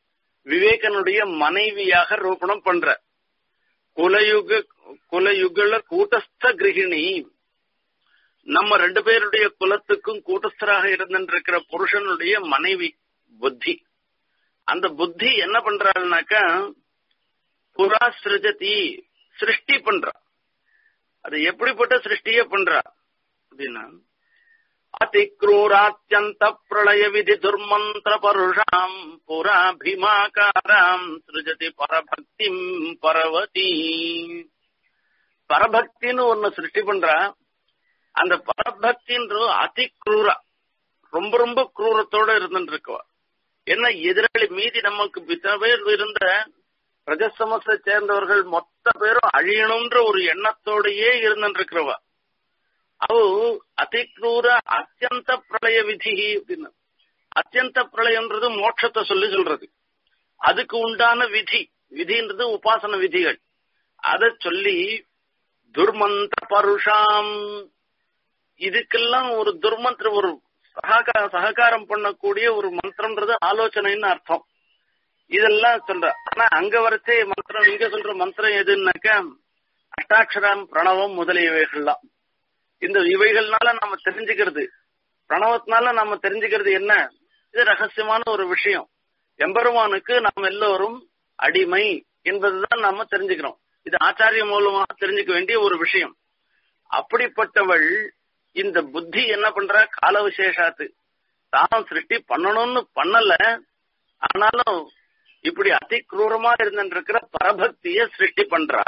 விவேகனுடைய மனைவியாக ரூபணம் பண்ற குலயுக குலயுகல கூட்டஸ்த கிரகிணி நம்ம ரெண்டு பேருடைய குலத்துக்கும் கூட்டஸ்தராக இருந்திருக்கிற புருஷனுடைய மனைவி புத்தி அந்த புத்தி என்ன பண்றாள்னாக்கா புறா சிருஜதி சிருஷ்டி பண்றா அது எப்படிப்பட்ட சிருஷ்டிய பண்றா அப்படின்னா அதிக்ரூராத்யந்த பிரளய விதி துர்மந்திர பருஷாம் புராபிமாகாராம் சிருஜதி பரபக்திம் பரவதி பரபக்தின்னு ஒன்னு சிருஷ்டி பண்றா அந்த பரபக்தின்ற அதி குரூரா ரொம்ப ரொம்ப குரூரத்தோட இருந்துட்டு இருக்கவா என்ன எதிராளி மீதி நமக்கு பித்தவே இருந்த பிரஜசமஸை சேர்ந்தவர்கள் மொத்த பேரும் அழியணும்ன்ற ஒரு எண்ணத்தோடயே இருந்துட்டு இருக்கிறவா அவு அதிக்ரூர அத்தியந்த பிரளய விதி அப்படின்னு அத்தியந்த பிரளயம்ன்றது மோட்சத்தை சொல்லி சொல்றது அதுக்கு உண்டான விதி விதின்றது உபாசன விதிகள் அத சொல்லி துர்மந்திர பருஷாம் இதுக்கெல்லாம் ஒரு துர்மந்திர ஒரு சககா சககாரம் பண்ணக்கூடிய ஒரு மந்திரம்ன்றது ஆலோசனைன்னு அர்த்தம் இதெல்லாம் சொல்ற ஆனா அங்க வரைச்சே மந்திரம் இங்க சொல்ற மந்திரம் எதுன்னாக்கா அஷ்டாட்சரம் பிரணவம் முதலியவைகள்லாம் இந்த இவைகள்னால நம்ம தெரிஞ்சுக்கிறது பிரணவத்தினால நம்ம தெரிஞ்சுக்கிறது என்ன இது ரகசியமான ஒரு விஷயம் எம்பெருமானுக்கு நாம் எல்லோரும் அடிமை என்பதுதான் நாம தெரிஞ்சுக்கிறோம் இது ஆச்சாரிய மூலமாக தெரிஞ்சுக்க வேண்டிய ஒரு விஷயம் அப்படிப்பட்டவள் இந்த புத்தி என்ன பண்ற கால விசேஷாத்து தான் சிருஷ்டி பண்ணணும்னு பண்ணல ஆனாலும் இப்படி அதி குரூரமா இருந்திருக்கிற பரபக்திய சிருஷ்டி பண்றா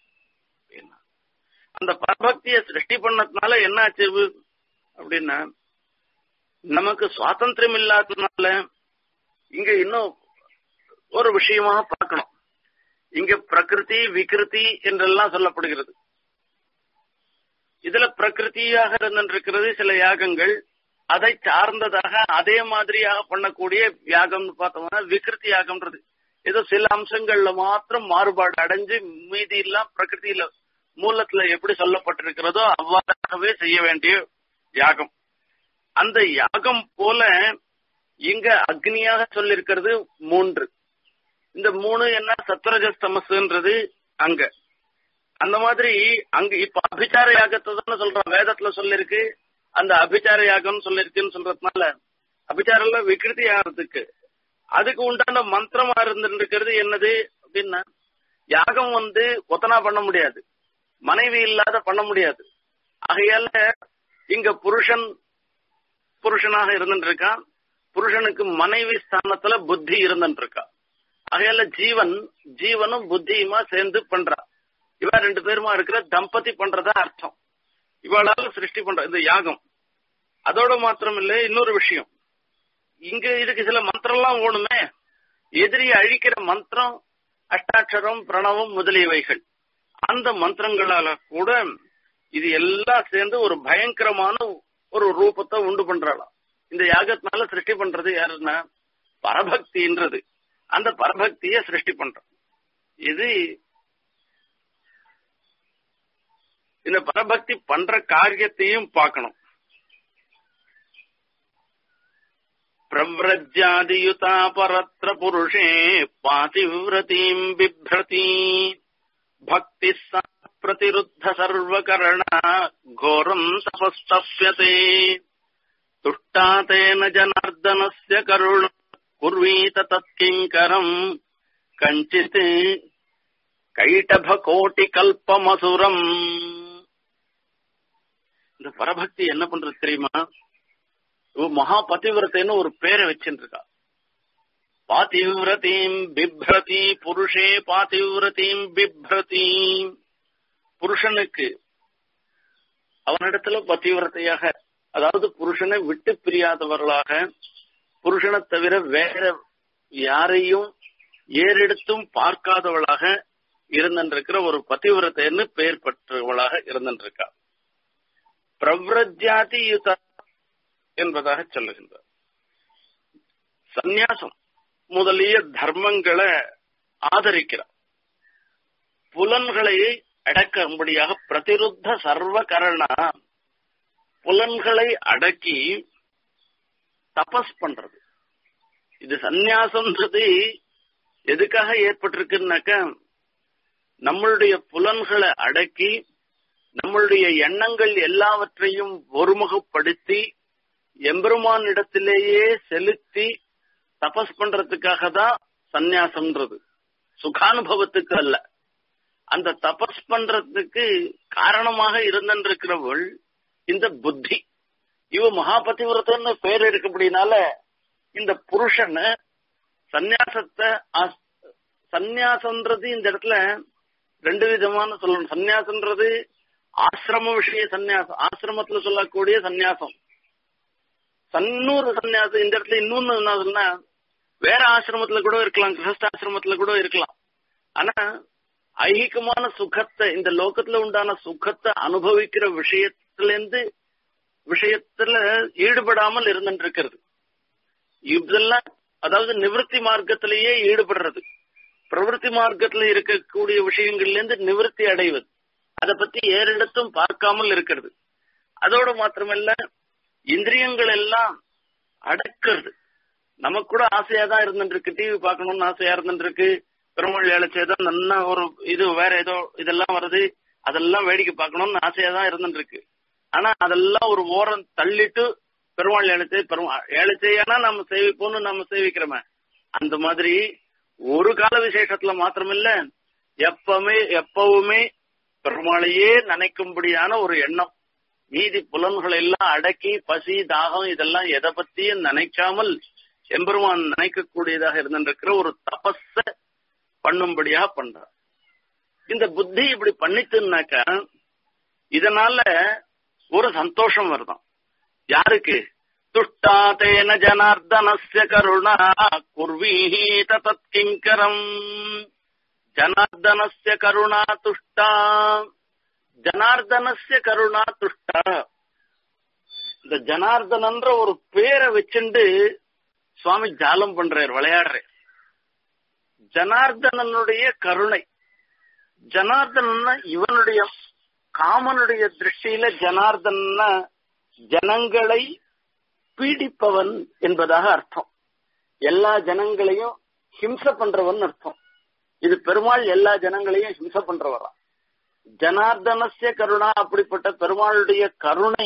அந்த பரபக்திய சிருஷ்டி பண்ணதுனால என்ன ஆச்சு அப்படின்னா நமக்கு சுவாதந்திரம் இல்லாததுனால இங்க இன்னும் ஒரு விஷயமாக பார்க்கணும் இங்க பிரகிருதி விகிருதி என்றெல்லாம் சொல்லப்படுகிறது இதுல பிரகிருதியாக இருந்திருக்கிறது சில யாகங்கள் அதை சார்ந்ததாக அதே மாதிரியாக பண்ணக்கூடிய யாகம்னு பார்த்தோம்னா விகிருதி யாகம்ன்றது ஏதோ சில அம்சங்கள்ல மாத்திரம் மாறுபாடு அடைஞ்சு மீதி எல்லாம் பிரகிருதியில மூலத்துல எப்படி சொல்லப்பட்டிருக்கிறதோ அவ்வாறாகவே செய்ய வேண்டிய யாகம் அந்த யாகம் போல இங்க அக்னியாக சொல்லிருக்கிறது மூன்று இந்த மூணு என்ன சத்வரஜஸ்தமஸ்ன்றது அங்க அந்த மாதிரி அங்க இப்ப அபிச்சார யாகத்தை தானே சொல்றோம் வேதத்துல சொல்லிருக்கு அந்த அபிச்சார யாகம்னு சொல்லிருக்குன்னு சொல்றதுனால அபிச்சாரம் விகிருதி ஆகிறதுக்கு அதுக்கு உண்டான மந்திரமா இருந்திருக்கிறது என்னது அப்படின்னா யாகம் வந்து ஒத்தனா பண்ண முடியாது மனைவி இல்லாத பண்ண முடியாது ஆகையால இங்க புருஷன் புருஷனாக இருந்துட்டு இருக்கான் புருஷனுக்கு மனைவி ஸ்தானத்துல புத்தி இருந்துட்டு இருக்கா ஆகையால ஜீவன் ஜீவனும் புத்தியுமா சேர்ந்து பண்றா இவ ரெண்டு பேருமா இருக்கிற தம்பதி பண்றதா அர்த்தம் இவளால சிருஷ்டி பண்ற இந்த யாகம் அதோட மாத்திரம் இல்ல இன்னொரு விஷயம் இங்க இதுக்கு சில மந்திரம்லாம் ஓணுமே எதிரியை அழிக்கிற மந்திரம் அஷ்டாட்சரம் பிரணவம் முதலியவைகள் அந்த மந்திரங்களால கூட இது எல்லாம் சேர்ந்து ஒரு பயங்கரமான ஒரு ரூபத்தை உண்டு பண்றாளாம் இந்த யாகத்தினால சிருஷ்டி பண்றது யாருன்னா பரபக்தின்றது அந்த பரபக்திய சிருஷ்டி பண்ற இது இந்த பரபக்தி பண்ற காரியத்தையும் பார்க்கணும் பிரவ்ரஜாதியுதா பரத்ர புருஷே பாதிவிரதீம் பிப்ரதி பக்தி பிரதிருத்த சர்வகரணா கோரம் தபஸ்தப்யதே துஷ்டா தேன ஜனார்தனஸ்ய கருண குர்வீத தத்கிங்கரம் கஞ்சித் கைடப கோட்டி கல்பமசுரம் இந்த பரபக்தி என்ன பண்றது தெரியுமா மகா பதிவிரத்தைன்னு ஒரு பேரை வச்சுட்டு இருக்கா பாதிவிரதீம் பிப்ரதி புருஷே பாதிவிரதீம் பிப்ரதி புருஷனுக்கு அவனிடத்துல பதிவிரத்தையாக அதாவது புருஷனை விட்டு பிரியாதவர்களாக புருஷனை தவிர வேற யாரையும் ஏறெடுத்தும் பார்க்காதவளாக இருந்திருக்கிற ஒரு பதிவிரத்தைன்னு பெயர் பெற்றவளாக இருந்திருக்கா பிரவ்ரஜாதி யுத என்பதாக சொல்லுகின்றார் சந்நியாசம் முதலிய தர்மங்களை ஆதரிக்கிறார் புலன்களை அடக்கும்படியாக பிரதிருத்த சர்வ கரணா புலன்களை அடக்கி தபஸ் பண்றது இது சந்நியாசம்ன்றது எதுக்காக ஏற்பட்டிருக்குன்னாக்க நம்மளுடைய புலன்களை அடக்கி நம்மளுடைய எண்ணங்கள் எல்லாவற்றையும் ஒருமுகப்படுத்தி எம்பெருமான் இடத்திலேயே செலுத்தி தபஸ் பண்றதுக்காக தான் சந்நியாசம்ன்றது சுகானுபவத்துக்கு அல்ல அந்த தபஸ் பண்றதுக்கு காரணமாக இருந்திருக்கிறவள் இந்த புத்தி இவ மகாபதிவிரதன்னு பேர் இருக்கப்படினால இந்த புருஷன் சந்நியாசத்தை சந்நியாசம்ன்றது இந்த இடத்துல ரெண்டு விதமான சொல்லணும் சந்நியாசம்ன்றது ஆசிரம விஷய சந்நியாசம் ஆசிரமத்துல சொல்லக்கூடிய சந்நியாசம் சன்னூறு சந்நியாசம் இந்த இடத்துல இன்னொன்னு என்ன சொன்னா வேற ஆசிரமத்துல கூட இருக்கலாம் கிரகஸ்தாசிரமத்துல கூட இருக்கலாம் ஆனா ஐகிகமான சுகத்தை இந்த லோகத்துல உண்டான சுகத்தை அனுபவிக்கிற விஷயத்துல இருந்து விஷயத்துல ஈடுபடாமல் இருந்துட்டு இருக்கிறது இதெல்லாம் அதாவது நிவர்த்தி மார்க்கத்திலேயே ஈடுபடுறது பிரவருத்தி மார்க்கத்துல இருக்கக்கூடிய விஷயங்கள்ல இருந்து நிவர்த்தி அடைவது அதை பத்தி ஏறிடத்தும் பார்க்காமல் இருக்கிறது அதோட மாத்திரமல்ல இந்திரியங்கள் எல்லாம் அடக்கிறது நமக்கு கூட ஆசையா தான் இருந்துருக்கு டிவி பார்க்கணும்னு ஆசையா இருந்துருக்கு பெருமாள் ஏழச்சேதான் நல்லா ஒரு இது வேற ஏதோ இதெல்லாம் வருது அதெல்லாம் வேடிக்கை பார்க்கணும்னு ஆசையா தான் இருந்துருக்கு ஆனா அதெல்லாம் ஒரு ஓரம் தள்ளிட்டு பெருமாள் ஏழச்சே பெருமாள் ஏழச்சையானா நம்ம சேவிப்போம்னு நம்ம சேவிக்கிறோமே அந்த மாதிரி ஒரு கால விசேஷத்துல மாத்திரமில்ல எப்பவுமே எப்பவுமே பெருமாளையே நினைக்கும்படியான ஒரு எண்ணம் மீதி புலன்களை எல்லாம் அடக்கி பசி தாகம் இதெல்லாம் எதை பத்தியும் நினைக்காமல் எம்பெருமான் நினைக்கக்கூடியதாக இருந்திருக்கிற ஒரு தபஸ பண்ணும்படியா பண்றார் இந்த புத்தி இப்படி பண்ணிட்டுனாக்க இதனால ஒரு சந்தோஷம் வருதான் யாருக்கு துஷ்டா தேன ஜனார்தனஸ்ய கருணா குர்வீத தத்கிங்கரம் ஜனார்தனஸ்ய கருணா துஷ்டா ஜனார்தனஸ்ய கருணா துஷ்டா இந்த ஜனார்தனன்ற ஒரு பேரை வச்சுண்டு சுவாமி ஜாலம் பண்றார் விளையாடுறார் ஜனார்தனனுடைய கருணை ஜனார்தனா இவனுடைய காமனுடைய திருஷ்டியில ஜனார்தனா ஜனங்களை பீடிப்பவன் என்பதாக அர்த்தம் எல்லா ஜனங்களையும் ஹிம்ச பண்றவன் அர்த்தம் இது பெருமாள் எல்லா ஜனங்களையும் ஹிம்ச பண்றவரா ஜனார்தனசிய கருணா அப்படிப்பட்ட பெருமாளுடைய கருணை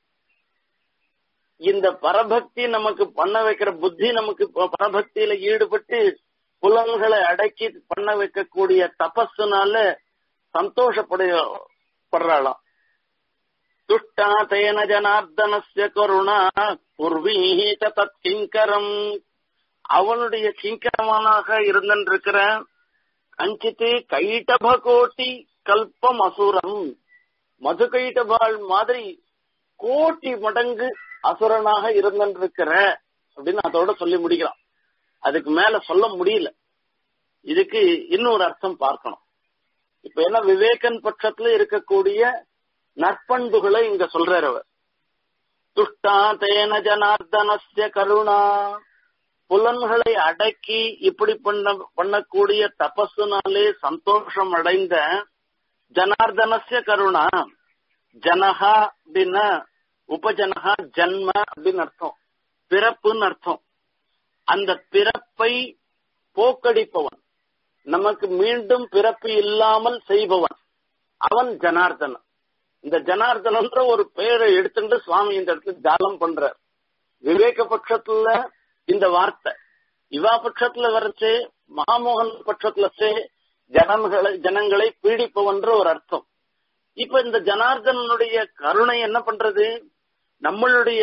இந்த பரபக்தி நமக்கு பண்ண வைக்கிற புத்தி நமக்கு பரபக்தியில ஈடுபட்டு புலன்களை அடக்கி பண்ண வைக்கக்கூடிய தபஸுனால சந்தோஷப்படுறாளாம் துஷ்டா தேன ஜனார்தனசிய கருணா குர்வீஹ தத் கிங்கரம் அவனுடைய கிங்கரமானாக இருந்திருக்கிற கஞ்சித்து கைட்டபகோட்டி கல்பம் அசுரம் மது கைட்டபாள் மாதிரி கோட்டி மடங்கு அசுரனாக இருந்திருக்கிற அப்படின்னு அதோட சொல்லி முடிக்கிறான் அதுக்கு மேல சொல்ல முடியல இதுக்கு இன்னொரு அர்த்தம் பார்க்கணும் இப்ப என்ன விவேகன் பட்சத்துல இருக்கக்கூடிய நற்பண்புகளை இங்க சொல்றார் அவர் துஷ்டா தேன ஜனார்தனஸ்ய கருணா புலன்களை அடக்கி இப்படி பண்ண பண்ணக்கூடிய தபஸுனாலே சந்தோஷம் அடைந்த ஜனார்தனஸ்ய கருணா ஜனஹா அப்படின்னா உபஜனஹா ஜன்ம அப்படின்னு அர்த்தம் பிறப்புன்னு அர்த்தம் அந்த பிறப்பை போக்கடிப்பவன் நமக்கு மீண்டும் பிறப்பு இல்லாமல் செய்பவன் அவன் ஜனார்தனன் இந்த ஜனார்தனன்ற ஒரு பெயரை எடுத்துட்டு சுவாமி இந்த இடத்துல ஜாலம் பண்றார் விவேக பட்சத்துல இந்த வார்த்தை இவா பட்சத்துல வரைச்சு மகாமோகன் பட்சத்துல ஜனங்களை ஜனங்களை பீடிப்பவன்ற ஒரு அர்த்தம் இப்ப இந்த ஜனார்தனனுடைய கருணை என்ன பண்றது நம்மளுடைய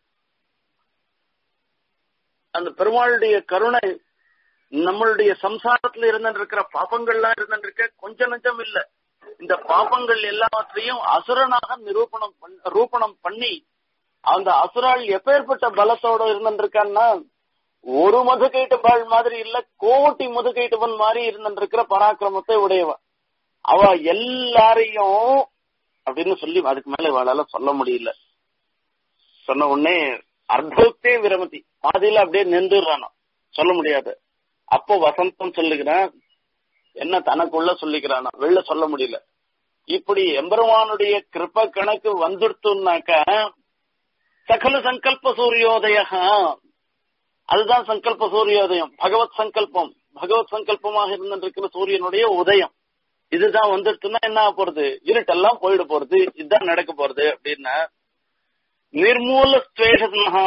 அந்த பெருமாளுடைய கருணை நம்மளுடைய சம்சாரத்துல இருந்திருக்கிற பாபங்கள்லாம் இருந்திருக்க கொஞ்சம் நஞ்சம் இல்ல இந்த பாபங்கள் எல்லாவற்றையும் அசுரனாக நிரூபணம் ரூபணம் பண்ணி அந்த அசுரால் எப்பேற்பட்ட பலத்தோட இருந்திருக்கான்னா ஒரு மதுகைட்டுபாள் மாதிரி இல்ல கோட்டி முதுகைட்டுவன் மாதிரி இருந்திருக்கிற பராக்கிரமத்தை உடையவன் அவ எல்லாரையும் அப்படின்னு சொல்லி அதுக்கு மேல இவளால சொல்ல முடியல சொன்ன உடனே அர்த்தத்தே விரமதி பாதியில அப்படியே நின்றுறானோ சொல்ல முடியாது அப்போ வசந்தம் சொல்லுகிறான் என்ன தனக்குள்ள சொல்லிக்கிறானா வெளில சொல்ல முடியல இப்படி எம்பெருமானுடைய கிருப்ப கணக்கு வந்துடுத்துனாக்க சகல சங்கல்ப சூரியோதய அதுதான் சங்கல்ப சூரியோதயம் பகவத் சங்கல்பம் பகவத் சங்கல்பமாக இருந்திருக்கிற சூரியனுடைய உதயம் இதுதான் வந்துட்டுன்னா என்ன ஆக போறது இருட்டெல்லாம் போயிட போறது இதுதான் நடக்க போறது அப்படின்னா நிர்மூல ஸ்வேஷா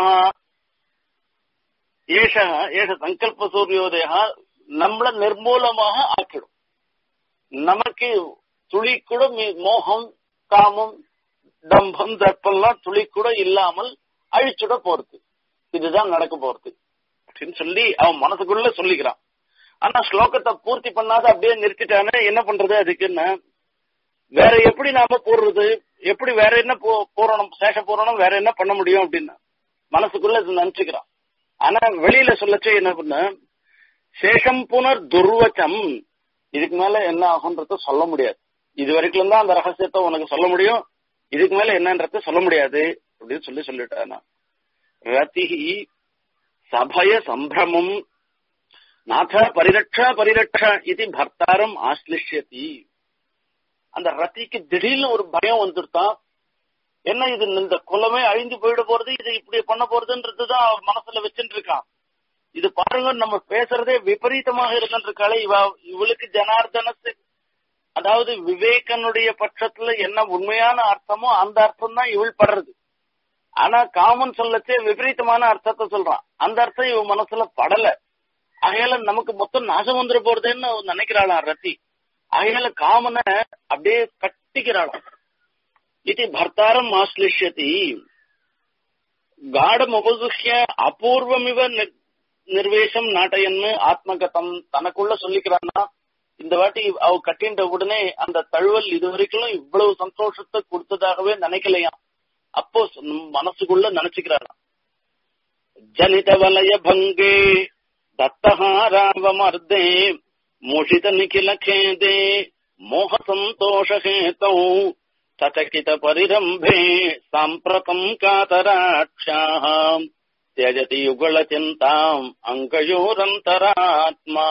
ஏஷ ஏஷ சங்கல்ப சூரியோதய நம்மள நிர்மூலமாக ஆக்கிடும் நமக்கு துளி கூட மோகம் காமம் தம்பம் தப்பெல்லாம் துளி கூட இல்லாமல் அழிச்சுட போறது இதுதான் நடக்க போறது அப்படின்னு சொல்லி அவன் மனசுக்குள்ள சொல்லிக்கிறான் ஆனா ஸ்லோகத்தை பூர்த்தி பண்ணாத அப்படியே நிறுத்திட்டானே என்ன பண்றது அதுக்குன்னு வேற எப்படி நாம போடுறது எப்படி வேற என்ன போறணும் சேஷ போறணும் வேற என்ன பண்ண முடியும் அப்படின்னு மனசுக்குள்ள நினைச்சுக்கிறான் ஆனா வெளியில சொல்லச்சே என்ன பண்ண சேஷம் புனர் துர்வச்சம் இதுக்கு மேல என்ன ஆகுன்றத சொல்ல முடியாது இது வரைக்கும் தான் அந்த ரகசியத்தை உனக்கு சொல்ல முடியும் இதுக்கு மேல என்னன்றத சொல்ல முடியாது அப்படின்னு சொல்லி சொல்லிட்டானா ரதி சபய சம்பிரமம் நாத பரிரட்சா பரிரட்சா இது பர்த்தாரம் ஆஸ்லிஷ்யதி அந்த ரத்திக்கு திடீர்னு ஒரு பயம் வந்துட்டான் என்ன இது இந்த குலமே அழிந்து போயிட போறது இது இப்படி பண்ண போறதுன்றதுதான் அவன் மனசுல வச்சுட்டு இருக்கான் இது பாருங்க நம்ம பேசுறதே விபரீதமாக இருக்கின்றிருக்காளே இவ இவளுக்கு ஜனார்தனத்து அதாவது விவேகனுடைய பட்சத்துல என்ன உண்மையான அர்த்தமோ அந்த அர்த்தம் தான் இவள் படுறது ஆனா காமன் சொல்லச்சே விபரீதமான அர்த்தத்தை சொல்றான் அந்த அர்த்தம் இவன் மனசுல படல ஆகையால நமக்கு மொத்தம் நாசம் வந்துட போறதுன்னு நினைக்கிறாளாம் ரத்தி ஆகையால காமனை அப்படியே கட்டிக்கிறாளாம் இது பர்த்தாரம் ஆஸ்லிஷ்யதி காடம் உபதுஷ்ய அபூர்வமிவ நிர்வேஷம் நாட்டையன்னு ஆத்மகதம் தனக்குள்ள சொல்லிக்கிறான்னா இந்த வாட்டி அவ கட்டின்ற உடனே அந்த தழுவல் இதுவரைக்கும் இவ்வளவு சந்தோஷத்தை கொடுத்ததாகவே நினைக்கலையாம் அப்போ மனசுக்குள்ள நினைச்சுக்கிறாராம் ஜனித வலய பங்கே தத்தஹாராவமர்தே மூஷித நிகில கேதே மோக சந்தோஷ ஹேதௌ சச்சகித பரிரம்பே சாம்பிரதம் காதராட்சாः त्यजति யுகலச்சிந்தாம் அங்கயோரந்தராத்மா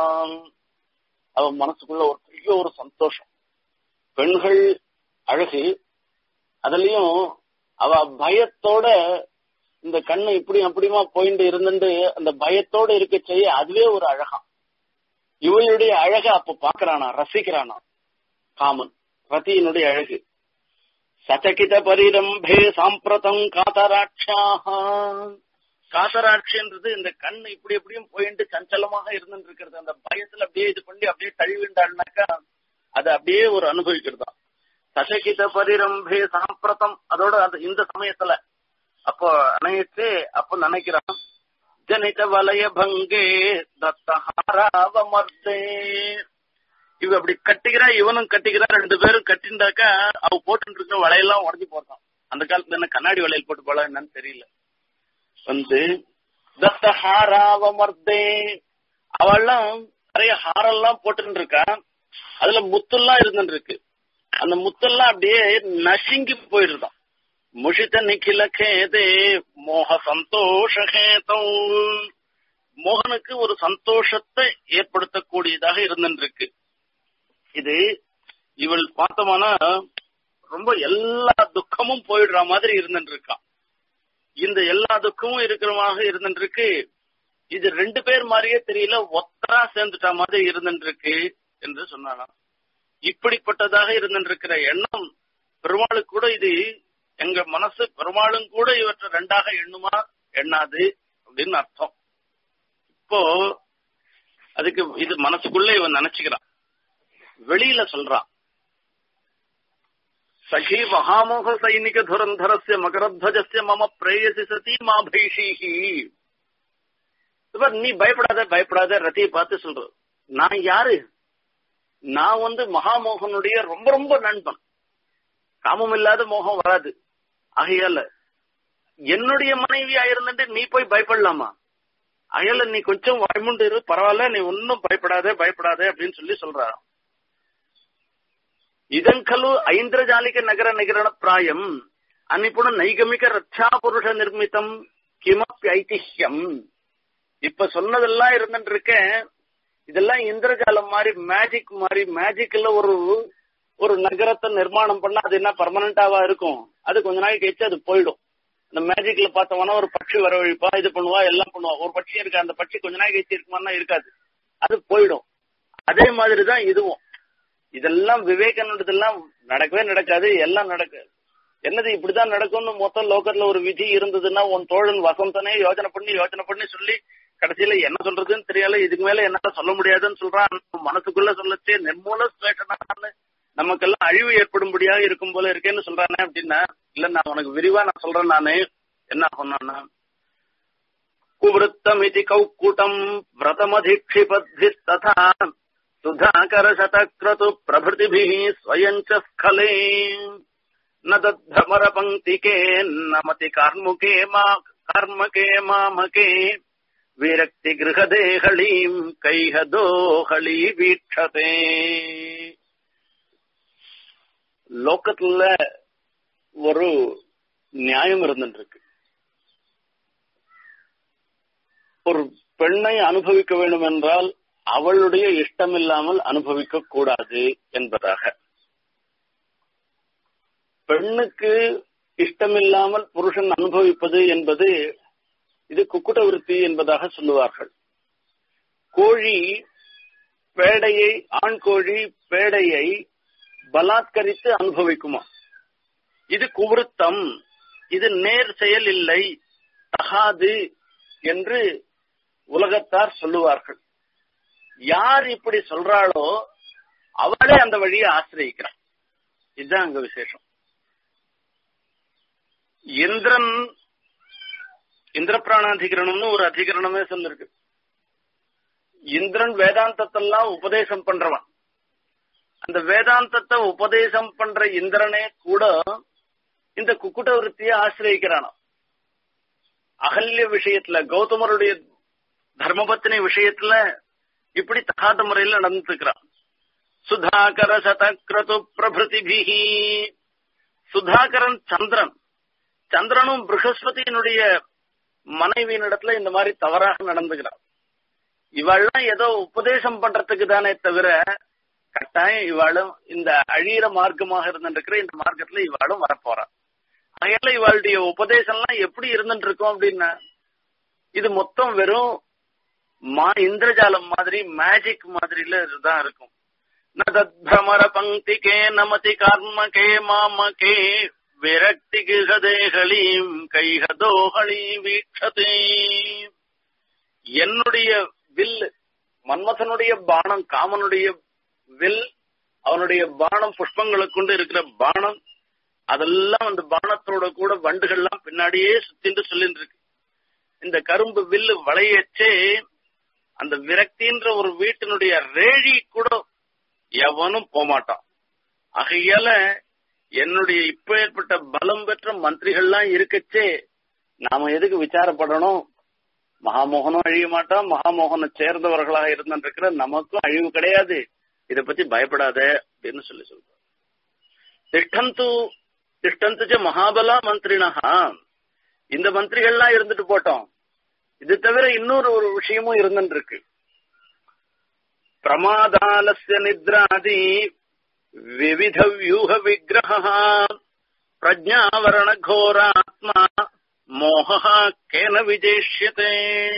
அவன் மனசுக்குள்ள ஒரு பெரிய ஒரு சந்தோஷம் பெண்கள் அழகு அதுலயும் அவ பயத்தோட இந்த கண்ணு இப்படி அப்படியுமா போயிட்டு இருந்துட்டு அந்த பயத்தோட இருக்க செய்ய அதுவே ஒரு அழகாம் இவளுடைய அழக அப்ப பாக்குறானா ரசிக்கிறானா காமன் ரத்தியினுடைய அழகு சச்சகித பரிரம்பே சாம்பிரதம் காதராட்சாக காதராட்சின்றது இந்த கண் இப்படி எப்படியும் போயிட்டு சஞ்சலமாக இருந்துட்டு இருக்கிறது அந்த பயத்துல அப்படியே இது பண்ணி அப்படியே தழுவிண்டாள்னாக்கா அது அப்படியே ஒரு அனுபவிக்கிறது தான் சசகித பரிரம்பே சாம்பிரதம் அதோட அது இந்த சமயத்துல அப்போ அணையிட்டு அப்ப நினைக்கிறான் ஜனித வலய பங்கே தத்தஹாராவமர்த்தே இவ அப்படி கட்டிக்கிறா இவனும் கட்டிக்கிறா ரெண்டு பேரும் கட்டிண்டாக்கா அவ போட்டு இருக்கிற வலையெல்லாம் உடஞ்சி போறான் அந்த காலத்துல என்ன கண்ணாடி வளையல் போட்டு போல என்னன்னு தெரியல வந்து தத்தஹாராவமர்த்தே அவெல்லாம் நிறைய ஹாரெல்லாம் போட்டு இருக்கா அதுல முத்தெல்லாம் இருந்துட்டு இருக்கு அந்த முத்தெல்லாம் அப்படியே நசுங்கி போயிடுதான் முஷித நிக்கில கேதே மோக சந்தோஷ கேதம் மோகனுக்கு ஒரு சந்தோஷத்தை ஏற்படுத்தக்கூடியதாக இருந்துருக்கு இது இவள் பார்த்தோம்னா ரொம்ப எல்லா துக்கமும் போயிடுற மாதிரி இருந்துட்டு இருக்கான் இந்த எல்லா துக்கமும் இருக்கிறமாக இருந்துட்டு இருக்கு இது ரெண்டு பேர் மாதிரியே தெரியல ஒத்தரா சேர்ந்துட்ட மாதிரி இருந்துட்டு இருக்கு என்று சொன்னாலாம் இப்படிப்பட்டதாக இருந்திருக்கிற எண்ணம் பெருமாளுக்கு கூட இது எங்க மனசு பெருமாளும் கூட இவற்றை ரெண்டாக எண்ணுமா எண்ணாது அப்படின்னு அர்த்தம் இப்போ அதுக்கு இது மனசுக்குள்ள இவன் நினைச்சுக்கிறான் வெளியில சொல்றான் சகி மகாமோக சைனிக துரந்தரஸ்ய மகரத்வஜஸ்ய மம பிரேயசி சதி மா பைஷீஹி நீ பயப்படாத பயப்படாத ரத்தியை பார்த்து சொல்ற நான் யாரு நான் வந்து மகாமோகனுடைய ரொம்ப ரொம்ப நண்பன் காமம் இல்லாத மோகம் வராது ஆகையால என்னுடைய மனைவியா இருந்துட்டு நீ போய் பயப்படலாமா ஆகையால நீ கொஞ்சம் வாய்முண்டு இரு பரவாயில்ல நீ ஒன்னும் பயப்படாத பயப்படாத அப்படின்னு சொல்லி சொல்றா இதங்கலு ஐந்திரஜாலிக நகர நிகரண பிராயம் அன்னிப்புட நைகமிக ரட்சா புருஷ நிர்மிதம் கிமப்பி ஐதிஹ்யம் இப்ப சொன்னதெல்லாம் இருந்துட்டு இருக்கேன் இதெல்லாம் இந்திரஜாலம் மாதிரி மேஜிக் மாதிரி மேஜிக்ல ஒரு ஒரு நகரத்தை நிர்மாணம் பண்ணா அது என்ன பர்மனண்டாவா இருக்கும் அது கொஞ்ச நாள் கழிச்சு அது போயிடும் இந்த மேஜிக்ல பார்த்தோம்னா ஒரு பட்சி வரவழிப்பா இது பண்ணுவா எல்லாம் பண்ணுவா ஒரு பட்சி இருக்கு அந்த பட்சி கொஞ்ச நாள் கழிச்சு இருக்குமானா இருக்காது அது போயிடும் அதே மாதிரிதான் இதுவும் இதெல்லாம் விவேகானந்ததெல்லாம் நடக்கவே நடக்காது எல்லாம் நடக்காது என்னது இப்படிதான் நடக்கும்னு மொத்தம் லோக்கத்துல ஒரு விதி இருந்ததுன்னா உன் தோழன் வசந்தனே யோசனை பண்ணி யோசனை பண்ணி சொல்லி கடைசியில என்ன சொல்றதுன்னு தெரியல இதுக்கு மேல என்னால சொல்ல முடியாதுன்னு சொல்றான் மனசுக்குள்ள சொல்லச்சே நிர்மூல ஸ்வேட்டனான்னு நமக்கெல்லாம் அழிவு ஏற்படும்படியாக இருக்கும் போல இருக்கேன்னு சொல்றானே அப்படின்னா இல்ல நான் உனக்கு விரிவா நான் சொல்றேன் நானு என்ன சொன்னான்னா குவருத்தமிதி கௌக்குட்டம் விரதமதிக்ஷிபத்பிஸ்ததா சுதாகர சதக்ரது பிரபிருதிபிः ஸ்வயம் ச ஸ்கலே न तद्भ्रमर पङ्क्तिके नमति कार्मुके मा कर्मके मामके विरक्ति गृहदेहलीम् கைஹதோஹளி வீட்சதே லோக்கத்துல ஒரு நியாயம் இருந்துட்டு இருக்கு ஒரு பெண்ணை அனுபவிக்க வேண்டும் என்றால் அவளுடைய இஷ்டம் இல்லாமல் அனுபவிக்க கூடாது என்பதாக பெண்ணுக்கு இஷ்டமில்லாமல் புருஷன் அனுபவிப்பது என்பது இது குக்குட்ட விருத்தி என்பதாக சொல்லுவார்கள் கோழி பேடையை ஆண் கோழி பேடையை பலாத்கரித்து அனுபவிக்குமா இது குவிருத்தம் இது நேர் செயல் இல்லை தகாது என்று உலகத்தார் சொல்லுவார்கள் யார் இப்படி சொல்றாளோ அவளே அந்த வழியை ஆசிரியிக்கிறான் இதுதான் அங்க விசேஷம் இந்திரன் இந்திர பிராணாதிகரணம்னு ஒரு அதிகரணமே சொல்லிருக்கு இந்திரன் வேதாந்தத்தெல்லாம் உபதேசம் பண்றவன் அந்த வேதாந்தத்தை உபதேசம் பண்ற இந்திரனே கூட இந்த குக்குட்ட விருத்தியை ஆசிரியக்கிறானாம் அகல்ய விஷயத்துல கௌதமருடைய தர்மபத்தினி விஷயத்துல இப்படி தகாத முறையில் நடந்துக்கிறான் சுதாகர சதக்ரது பிரபிருதிபிகி சுதாகரன் சந்திரன் சந்திரனும் ப்ரகஸ்பதியினுடைய மனைவியினிடத்துல இந்த மாதிரி தவறாக நடந்துகிறார் இவாள்லாம் ஏதோ உபதேசம் பண்றதுக்கு தானே தவிர கட்டாயம் இவாளும் இந்த அழியிற மார்க்கமாக இருந்துருக்கிற இந்த மார்க்கத்துல இவாளும் வரப்போறான் அதனால இவாளுடைய உபதேசம் எல்லாம் எப்படி இருந்துட்டு இருக்கோம் அப்படின்னா இது மொத்தம் வெறும் மா இந்திரஜாலம் மாதிரி மேஜிக் மாதிரில இதுதான் இருக்கும் நதத்ரமர பங்கிகே நமதி கர்மகே மாமகே விரக்தி கிருகதேகளீம் கைகதோகளி வீட்சதே என்னுடைய வில் மன்மதனுடைய பானம் காமனுடைய வில் அவனுடைய பானம் புஷ்பங்களை கொண்டு இருக்கிற பானம் அதெல்லாம் அந்த பானத்தோட கூட வண்டுகள்லாம் பின்னாடியே சுத்தின்னு சொல்லிட்டு இருக்கு இந்த கரும்பு வில்லு வளையச்சே அந்த விரக்தின்ற ஒரு வீட்டினுடைய ரேழி கூட எவனும் போமாட்டான் ஆகையால என்னுடைய இப்ப ஏற்பட்ட பலம் பெற்ற மந்திரிகள்லாம் இருக்கச்சே நாம எதுக்கு விசாரப்படணும் மகாமோகனும் அழிய மாட்டான் மகாமோகனை சேர்ந்தவர்களாக இருந்திருக்கிற நமக்கும் அழிவு கிடையாது இதை பத்தி பயப்படாத அப்படின்னு சொல்லி சொல்றார் திஷ்டந்து திஷ்டந்துச்ச மகாபலா மந்திரினஹா இந்த மந்திரிகள்லாம் இருந்துட்டு போட்டோம் இது தவிர இன்னொரு ஒரு விஷயமும் இருந்துட்டு இருக்கு பிரமாதாலஸ்ய நித்ராதி விவித வியூக விக்கிரக பிரஜாவரண கோராத்மா மோக கேன விஜேஷ்யதே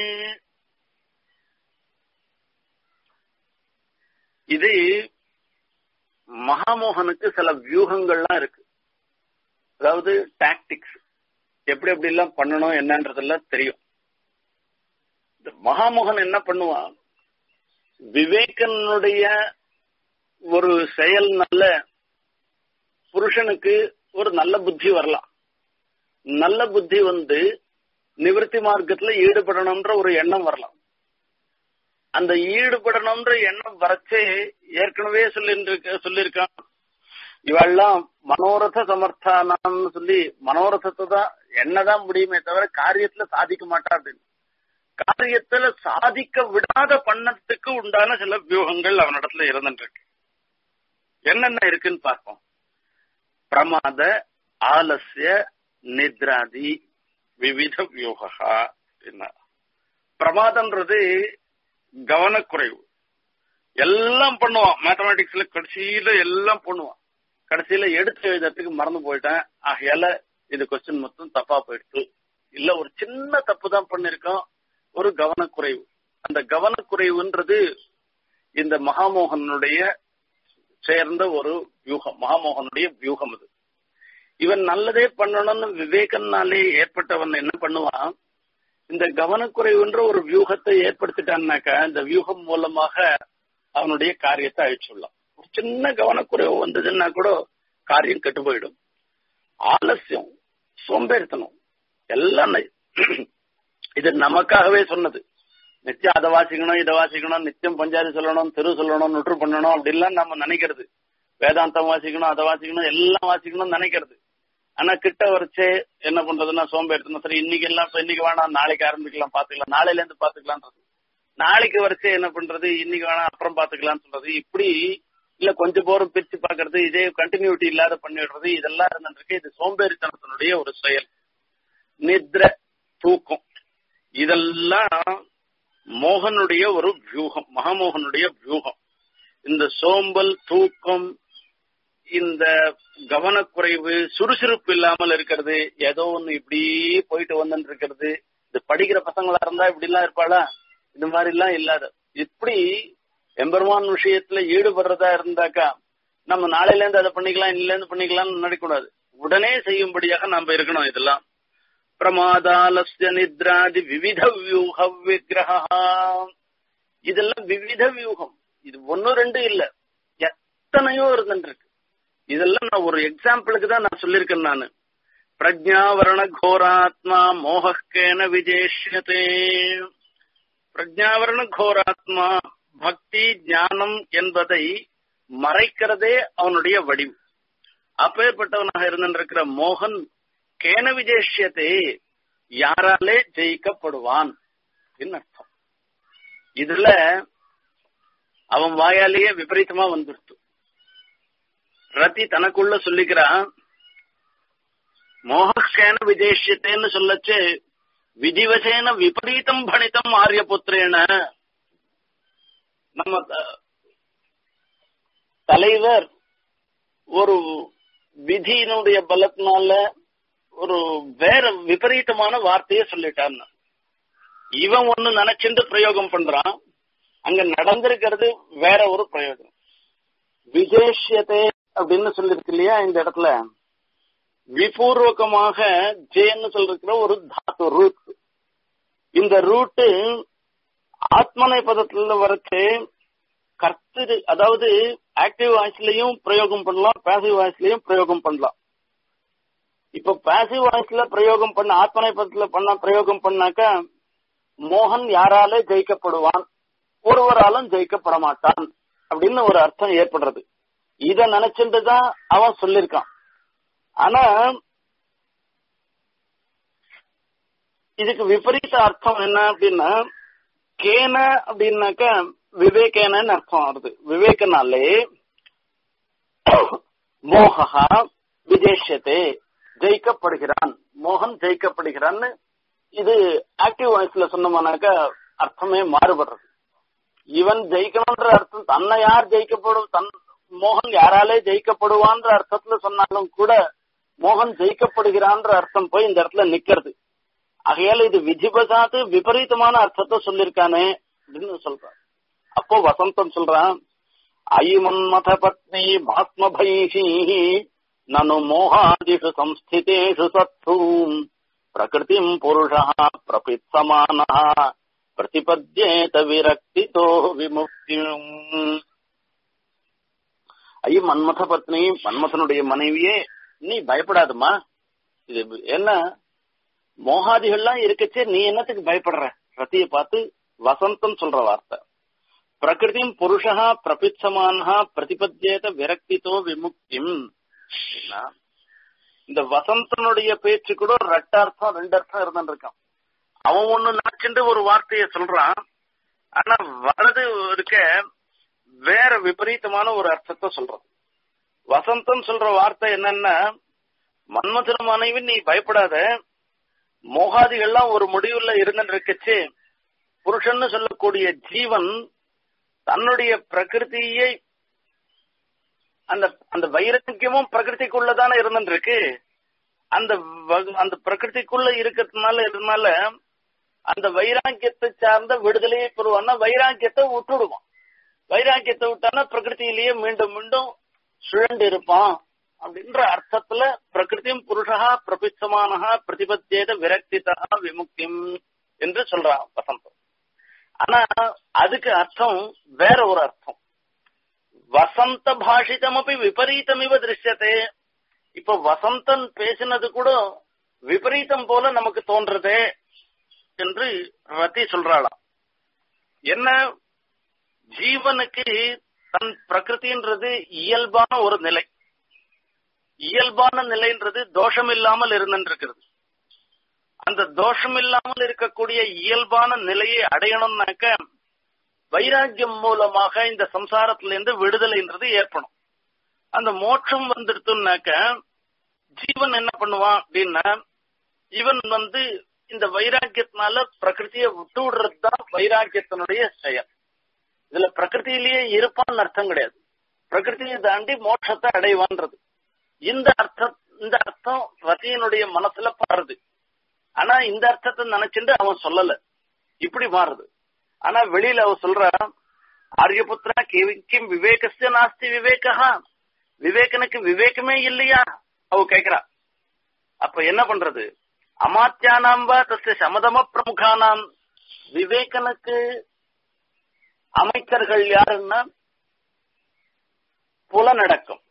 இது மகாமோகனுக்கு சில வியூகங்கள்லாம் இருக்கு அதாவது டாக்டிக்ஸ் எப்படி எப்படி எல்லாம் பண்ணணும் என்னன்றதெல்லாம் தெரியும் இந்த மகாமோகன் என்ன பண்ணுவான் விவேகனுடைய ஒரு செயல் நல்ல புருஷனுக்கு ஒரு நல்ல புத்தி வரலாம் நல்ல புத்தி வந்து நிவர்த்தி மார்க்கத்துல ஈடுபடணும்ன்ற ஒரு எண்ணம் வரலாம் அந்த ஈடுபடணும்ன்ற எண்ணம் வரச்சே ஏற்கனவே சொல்லிருக்க சொல்லியிருக்கான் இவெல்லாம் மனோரத சமர்த்தானான்னு சொல்லி மனோரதத்தை தான் என்னதான் முடியுமே தவிர காரியத்துல சாதிக்க மாட்டா அப்படின்னு காரியத்துல சாதிக்க விடாத பண்ணத்துக்கு உண்டான சில வியூகங்கள் அவனிடத்துல இருந்துட்டு இருக்கு என்னென்ன இருக்குன்னு பார்ப்போம் பிரமாத ஆலசிய நித்ராதி விவித வியூகா பிரமாதம்ன்றது கவனக்குறைவு எல்லாம் பண்ணுவான் மேத்தமேட்டிக்ஸ்ல கடைசியில எல்லாம் பண்ணுவான் கடைசியில எடுத்து எழுதுறதுக்கு மறந்து போயிட்டேன் ஆகையால இது கொஸ்டின் மொத்தம் தப்பா போயிடுச்சு இல்ல ஒரு சின்ன தப்பு தான் பண்ணிருக்கோம் ஒரு கவனக்குறைவு அந்த கவனக்குறைவுன்றது இந்த மகாமோகனுடைய சேர்ந்த ஒரு வியூகம் மகாமோகனுடைய வியூகம் இது இவன் நல்லதே பண்ணணும்னு விவேகனாலே ஏற்பட்டவன் என்ன பண்ணுவான் இந்த கவனக்குறைவுன்ற ஒரு வியூகத்தை ஏற்படுத்திட்டான்னாக்கா இந்த வியூகம் மூலமாக அவனுடைய காரியத்தை அழிச்சுடலாம் ஒரு சின்ன கவனக்குறைவு வந்ததுன்னா கூட காரியம் கெட்டு போயிடும் ஆலசியம் சோம்பேறித்தனம் எல்லாம் இது நமக்காகவே சொன்னது நித்தியம் அதை வாசிக்கணும் இதை வாசிக்கணும் நித்தியம் பஞ்சாதி சொல்லணும் திரு சொல்லணும் நுற்று பண்ணணும் அப்படிலாம் நம்ம நினைக்கிறது வேதாந்தம் வாசிக்கணும் அதை வாசிக்கணும் எல்லாம் வாசிக்கணும்னு நினைக்கிறது ஆனா கிட்ட வரைச்சே என்ன பண்றதுன்னா சோம்பேறித்தனம் சரி இன்னைக்கு எல்லாம் இன்னைக்கு வேணாம் நாளைக்கு ஆரம்பிக்கலாம் பாத்துக்கலாம் நாளையில இருந்து பாத்துக்கலாம்ன்றது நாளைக்கு வரைச்சே என்ன பண்றது இன்னைக்கு வேணாம் அப்புறம் பாத்துக்கலாம்னு சொல்றது இப்படி இல்ல கொஞ்சம் போரும் பிரிச்சு பாக்குறது இதே கண்டினியூட்டி இல்லாத பண்ணிடுறது இதெல்லாம் இருந்துருக்கு இது சோம்பேறித்தனத்தினுடைய ஒரு செயல் நித்ர தூக்கம் இதெல்லாம் மோகனுடைய ஒரு வியூகம் மகாமோகனுடைய வியூகம் இந்த சோம்பல் தூக்கம் இந்த கவனக்குறைவு சுறுசுறுப்பு இல்லாமல் இருக்கிறது ஏதோ ஒண்ணு இப்படி போயிட்டு வந்துட்டு இருக்கிறது இது படிக்கிற பசங்களா இருந்தா இப்படி எல்லாம் இருப்பாளா இந்த மாதிரி எல்லாம் இல்லாத இப்படி எம்பெருமான் விஷயத்துல ஈடுபடுறதா இருந்தாக்கா நம்ம நாளையில இருந்து அதை பண்ணிக்கலாம் இன்னில இருந்து பண்ணிக்கலாம்னு நினைக்கூடாது உடனே செய்யும்படியாக நாம இருக்கணும் இதெல்லாம் பிரமாதாலஸ்ய நித்ராதி விவித வியூக விக்கிரகா இதெல்லாம் விவித வியூகம் இது ஒன்னு ரெண்டு இல்ல எத்தனையோ இருந்துருக்கு இதெல்லாம் நான் ஒரு எக்ஸாம்பிளுக்கு தான் நான் சொல்லியிருக்கேன் நானு பிரஜாவரண கோராத்மா மோகக்கேன விஜேஷியதே பிரஜாவரண கோராத்மா பக்தி ஞானம் என்பதை மறைக்கிறதே அவனுடைய வடிவு அப்பேற்பட்டவனாக இருந்திருக்கிற மோகன் கேன விஜேஷியத்தை யாராலே ஜெயிக்கப்படுவான் அர்த்தம் இதுல அவன் வாயாலேயே விபரீதமா வந்துருத்து ரதி தனக்குள்ள சொல்லிக்கிறான் மோகேன விஜேஷியத்தேன்னு சொல்லச்சு விதிவசேன விபரீதம் பணித்தம் ஆரியபுத்திரேன நம்ம தலைவர் ஒரு விதியினுடைய பலத்தினால ஒரு வேற விபரீதமான வார்த்தையை சொல்லிட்டான் இவன் ஒண்ணு நினைச்சுட்டு பிரயோகம் பண்றான் அங்க நடந்திருக்கிறது வேற ஒரு பிரயோஜனம் விஜேஷியத்தை அப்படின்னு சொல்லிருக்கு இல்லையா இந்த இடத்துல விபூர்வகமாக ஜேன்னு சொல்லிருக்கிற ஒரு தாத்து ரூட் இந்த ரூட்டு ஆத்மனை பதத்துல வரைச்சு கர்த்தரு அதாவது ஆக்டிவ் வாய்ஸ்லயும் பிரயோகம் பண்ணலாம் பேசிவ் வாய்ஸ்லயும் பிரயோகம் பண்ணலாம் இப்ப பேசிவ் வாய்ஸ்ல பிரயோகம் பண்ண ஆத்மனை பதத்துல பண்ண பிரயோகம் பண்ணாக்க மோகன் யாராலே ஜெயிக்கப்படுவான் ஒருவராலும் ஜெயிக்கப்பட மாட்டான் அப்படின்னு ஒரு அர்த்தம் ஏற்படுறது இத நினைச்சுட்டு தான் அவன் சொல்லிருக்கான் ஆனா இதுக்கு விபரீத அர்த்தம் என்ன அப்படின்னா கேன அப்படின்னாக்க விவேகேனன்னு அர்த்தம் வருது விவேகனாலே மோகா விஜேஷத்தே ஜெயிக்கப்படுகிறான் மோகன் ஜெயிக்கப்படுகிறான்னு இது ஆக்டிவ் வாய்ஸ்ல சொன்னோம்னாக்க அர்த்தமே மாறுபடுறது இவன் ஜெயிக்கணும்ன்ற அர்த்தம் தன்னை யார் ஜெயிக்கப்படும் தன் மோகன் யாராலே ஜெயிக்கப்படுவான்ற அர்த்தத்துல சொன்னாலும் கூட மோகன் ஜெயிக்கப்படுகிறான்ற அர்த்தம் போய் இந்த இடத்துல நிக்கிறது ஆகையால இது விதிபசாத்து விபரீதமான அர்த்தத்தை சொல்லிருக்கானே அப்படின்னு சொல்றான் அப்போ வசந்தம் சொல்றான் ஐமன்மத பத்னி பாத்ம பைஷி நனு மோகாதிஷு சம்ஸ்திதேஷு சத்ரு பிரகிருதிம் புருஷா பிரபித்சமான பிரதிபத்யேத விரக்திதோ விமுக்தியும் ஐயோ மன்மத பத்னி மன்மதனுடைய மனைவியே நீ பயப்படாதுமா இது என்ன மோகாதிகள்லாம் இருக்கச்சே நீ என்னத்துக்கு பயப்படுற ரத்திய பார்த்து வசந்தம் சொல்ற வார்த்தை பிரகிருதிம் புருஷா பிரபிச்சமானா பிரதிபத்தியேத விரக்தித்தோ விமுக்திம் இந்த வசந்தனுடைய பேச்சு கூட ரெட்டார்த்தம் ரெண்டு அர்த்தம் இருந்துருக்கான் அவன் ஒண்ணு நினைச்சுட்டு ஒரு வார்த்தைய சொல்றான் ஆனா வலது இருக்க வேற விபரீதமான ஒரு அர்த்தத்தை சொல்றான் வசந்தம் சொல்ற வார்த்தை என்னன்னா மன்மதன மனைவி நீ பயப்படாத மோகாதிகள்லாம் ஒரு முடிவுல இருந்துட்டு இருக்கச்சு புருஷன்னு சொல்லக்கூடிய ஜீவன் தன்னுடைய பிரகிருதியை அந்த அந்த வைராக்கியமும் பிரகிருதிக்குள்ளதானே இருந்துட்டு இருக்கு அந்த அந்த பிரகிருதிக்குள்ள இருக்கிறதுனால இதனால அந்த வைராக்கியத்தை சார்ந்த விடுதலையை பெறுவான்னா வைராக்கியத்தை விட்டுடுவான் வைராக்கியத்தை விட்டானா பிரகிருதியிலேயே மீண்டும் மீண்டும் சுழண்டு இருப்பான் அப்படின்ற அர்த்தத்துல பிரகிருதியும் புருஷா பிரபிச்சமானஹா பிரதிபத்தியத விரக்திதா விமுக்திம் என்று சொல்றான் வசந்தம் ஆனா அதுக்கு அர்த்தம் வேற ஒரு அர்த்தம் வசந்த பாஷிதமப்பி விபரீதமிவ திருஷ்யத்தே இப்ப வசந்தன் பேசினது கூட விபரீதம் போல நமக்கு தோன்றதே என்று ரத்தி சொல்றாளாம் என்ன ஜீவனுக்கு தன் பிரகிருதின்றது இயல்பான ஒரு நிலை இயல்பான நிலைன்றது தோஷம் இல்லாமல் இருந்திருக்கிறது அந்த தோஷம் இல்லாமல் இருக்கக்கூடிய இயல்பான நிலையை அடையணும்னாக்க வைராக்கியம் மூலமாக இந்த சம்சாரத்திலிருந்து விடுதலைன்றது ஏற்படும் அந்த மோட்சம் வந்துடுத்துனாக்க ஜீவன் என்ன பண்ணுவான் அப்படின்னா இவன் வந்து இந்த வைராக்கியத்தினால பிரகிருதியை விட்டு விடுறது தான் வைராக்கியத்தினுடைய செயல் இதுல பிரகிருதியிலேயே இருப்பான்னு அர்த்தம் கிடையாது பிரகிருதியை தாண்டி மோட்சத்தை அடைவான்றது இந்த அர்த்தம் இந்த அர்த்தம் ரத்தியனுடைய மனசுல பாருது ஆனா இந்த அர்த்தத்தை நினைச்சுட்டு அவன் சொல்லல இப்படி மாறுது ஆனா வெளியில அவ சொல்ற ஆரியபுத்திரா கிம் விவேகஸ்ய நாஸ்தி விவேகா விவேகனுக்கு விவேகமே இல்லையா அவ கேக்குறா அப்ப என்ன பண்றது அமாத்தியானாம் வா தஸ்ய சமதம பிரமுகானாம் விவேகனுக்கு அமைச்சர்கள் யாருன்னா புலனடக்கம்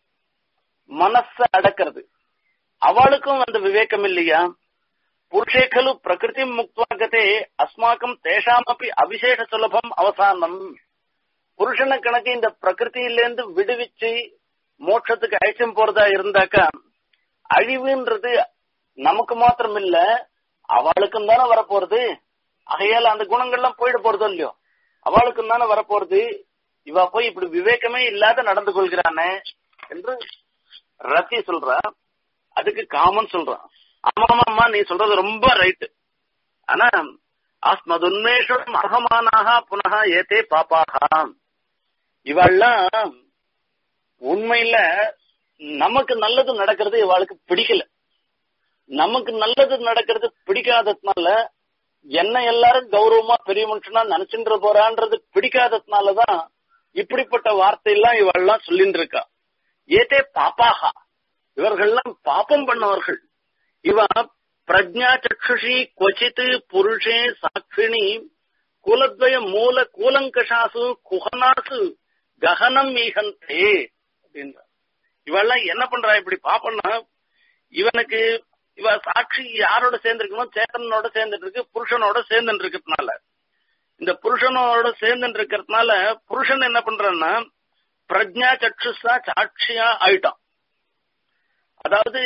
மனச அடக்கிறது அவளுக்கும் அந்த விவேகம் இல்லையா புருஷே खलु பிரகிருதி முக்வாகதே அஸ்மாக்கம் தேஷாமப்பி அவிசேஷ சுலபம் அவசானம் புருஷன கணக்கு இந்த பிரகிருதியிலேருந்து விடுவிச்சு மோட்சத்துக்கு அழைச்சும் போறதா இருந்தாக்கா அழிவுன்றது நமக்கு மாத்திரம் இல்ல அவளுக்கும் தானே வரப்போறது ஆகையால அந்த குணங்கள்லாம் போயிட போறதோ இல்லையோ அவளுக்கும் தானே வரப்போறது இவ போய் இப்படி விவேகமே இல்லாத நடந்து கொள்கிறானே என்று ரத்தி சொல்றா அதுக்கு காமன் சொல்றான் ஆமாமாமா நீ சொல்றது ரொம்ப ரைட்டு ஆனா ஆஸ்மதுன்மேஷம் அகமானாக புனக ஏத்தே பாப்பாகா இவெல்லாம் உண்மையில நமக்கு நல்லது நடக்கிறது இவாளுக்கு பிடிக்கல நமக்கு நல்லது நடக்கிறது பிடிக்காததுனால என்ன எல்லாரும் கௌரவமா பெரிய மனுஷனா நினைச்சுட்டு போறான்றது பிடிக்காததுனாலதான் இப்படிப்பட்ட வார்த்தையெல்லாம் இவெல்லாம் சொல்லிட்டு இருக்கா ஏதே பாப்பாகா இவர்கள்லாம் பாப்பம் பண்ணவர்கள் இவ பிரஜா சக்ஷுஷி கொச்சித் புருஷே சாட்சிணி குலத்வய மூல கூலங்கஷாசு குஹனாசு ககனம் ஈகந்தே அப்படின்ற இவெல்லாம் என்ன பண்றா இப்படி பாப்பன்னா இவனுக்கு இவ சாட்சி யாரோட சேர்ந்திருக்கணும் சேத்தனோட சேர்ந்துட்டு இருக்கு புருஷனோட சேர்ந்துட்டு இருக்கிறதுனால இந்த புருஷனோட சேர்ந்துட்டு இருக்கிறதுனால புருஷன் என்ன பண்றான்னா பிரஜா சக்ஷுஷா சாட்சியா ஆயிட்டான் அதாவது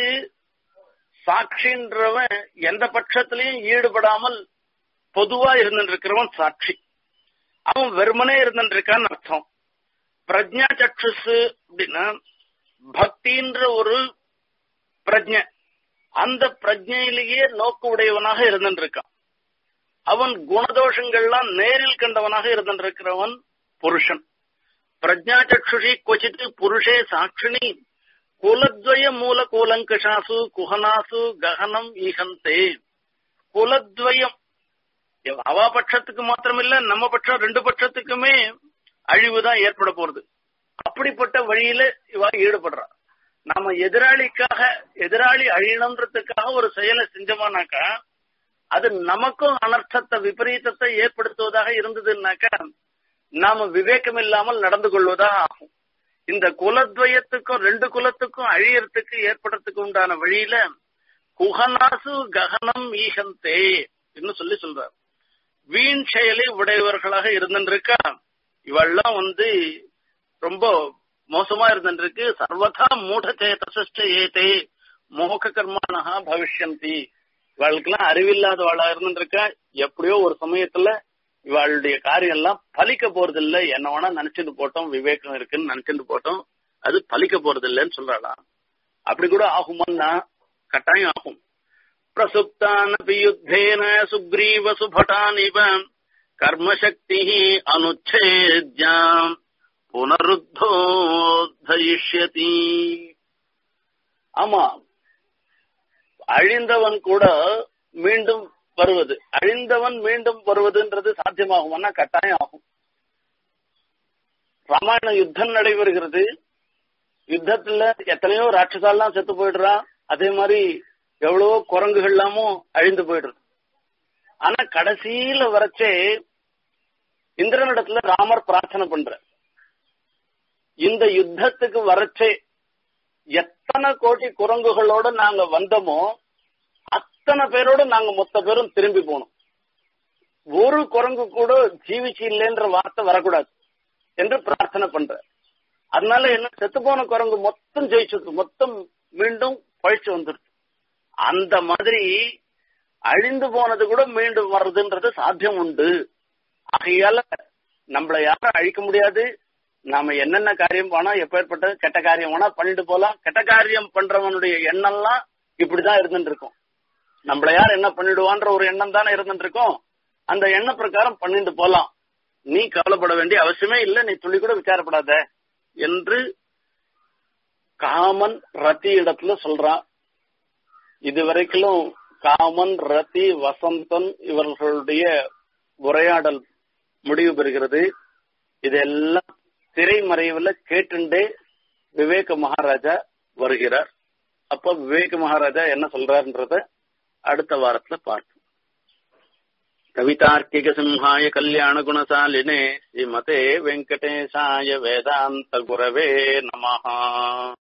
சாட்சின்றவன் எந்த பட்சத்திலையும் ஈடுபடாமல் பொதுவா இருந்துட்டு இருக்கிறவன் சாட்சி அவன் வெறுமனே இருந்துட்டு இருக்கான்னு அர்த்தம் பிரஜா சக்ஷுஸ் அப்படின்னா பக்தின்ற ஒரு பிரஜை அந்த பிரஜையிலேயே நோக்கு உடையவனாக இருந்துட்டு இருக்கான் அவன் குணதோஷங்கள்லாம் நேரில் கண்டவனாக இருந்துட்டு இருக்கிறவன் புருஷன் பிரஜா சக்ஷுஷி கொச்சித்து புருஷே சாட்சிணி குலத்வய மூல கூலங்கஷாசு குஹனாசு ககனம் ஈகந்தே குலத்வயம் அவா பட்சத்துக்கு மாத்திரமில்ல நம்ம பட்சம் ரெண்டு பட்சத்துக்குமே அழிவுதான் ஏற்பட போறது அப்படிப்பட்ட வழியில இவா ஈடுபடுறா நாம எதிராளிக்காக எதிராளி அழியணுன்றதுக்காக ஒரு செயலை செஞ்சோமானாக்கா அது நமக்கும் அனர்த்தத்தை விபரீதத்தை ஏற்படுத்துவதாக இருந்ததுன்னாக்கா நாம விவேகம் இல்லாமல் நடந்து கொள்வதாக ஆகும் இந்த குலத்வயத்துக்கும் ரெண்டு குலத்துக்கும் அழியறதுக்கு ஏற்படுறதுக்கு உண்டான வழியில குஹனாசு ககனம் ஈகந்தே என்று சொல்லி சொல்றார் வீண் செயலை உடையவர்களாக இருந்துருக்கா இவெல்லாம் வந்து ரொம்ப மோசமா இருந்துருக்கு சர்வதா மூட சேதசஷ்ட ஏதே மோக கர்மானஹா பவிஷ்யந்தி இவளுக்கெல்லாம் அறிவில்லாதவளா இருந்துருக்கா எப்படியோ ஒரு சமயத்துல இவளுடைய காரியம் எல்லாம் பலிக்க போறது இல்ல என்ன வேணா நினைச்சிட்டு போட்டோம் விவேகம் இருக்குன்னு நினைச்சிட்டு போட்டோம் அது பலிக்க போறது இல்லைன்னு சொல்றாளாம் அப்படி கூட ஆகுமான்னா கட்டாயம் ஆகும் பிரசுப்தானபி யுத்தேன சுக்ரீவ சுபட்டானிவ கர்மசக்தி அனுச்சேத்யாம் புனருத்தோதயிஷ்யதி ஆமா அழிந்தவன் கூட மீண்டும் வருவது அழிந்தவன் மீண்டும் வருவதுன்றது சாத்தியமாகும்னா கட்டாயம் ஆகும் ராமாயண யுத்தம் நடைபெறுகிறது யுத்தத்துல எத்தனையோ ராட்சசாலாம் செத்து போயிடுறான் அதே மாதிரி எவ்வளவோ குரங்குகள் எல்லாமும் அழிந்து போயிடுறது ஆனா கடைசியில வரைச்சே இந்திரனிடத்துல ராமர் பிரார்த்தனை பண்ற இந்த யுத்தத்துக்கு வரச்சே எத்தனை கோடி குரங்குகளோட நாங்க வந்தோமோ அத்தனை பேரோட நாங்க மொத்த பேரும் திரும்பி போனோம் ஒரு குரங்கு கூட ஜீவிச்சு இல்லைன்ற வார்த்தை வரக்கூடாது என்று பிரார்த்தனை பண்ற அதனால என்ன செத்து போன குரங்கு மொத்தம் ஜெயிச்சிருக்கு மொத்தம் மீண்டும் பழிச்சு வந்துருக்கு அந்த மாதிரி அழிந்து போனது கூட மீண்டும் வர்றதுன்றது சாத்தியம் உண்டு ஆகையால நம்மளை யாரும் அழிக்க முடியாது நாம என்னென்ன காரியம் போனா எப்பேற்பட்ட கெட்ட காரியம் வேணா பண்ணிட்டு போலாம் கெட்ட காரியம் பண்றவனுடைய எண்ணம்லாம் இப்படிதான் இருந்துட்டு இருக்கும் நம்மள யார் என்ன பண்ணிடுவான்ற ஒரு எண்ணம் தானே இருந்துட்டு இருக்கும் அந்த எண்ண பிரகாரம் பண்ணிட்டு போலாம் நீ கவலைப்பட வேண்டிய அவசியமே இல்லை நீ துளி கூட விசாரப்படாத என்று காமன் ரத்தி இடத்துல சொல்றான் இதுவரைக்கும் காமன் ரத்தி வசந்தன் இவர்களுடைய உரையாடல் முடிவு பெறுகிறது இதெல்லாம் திரைமறைவுல கேட்டுண்டே விவேக மகாராஜா வருகிறார் அப்ப விவேக மகாராஜா என்ன சொல்றாருன்றத அடுத்த வாரத்துல பார்ப்போம் கவிதார்க்கிக சிம்ஹாய கல்யாண குணசாலினே ஸ்ரீமதே வெங்கடேசாய வேதாந்த குரவே நமஹா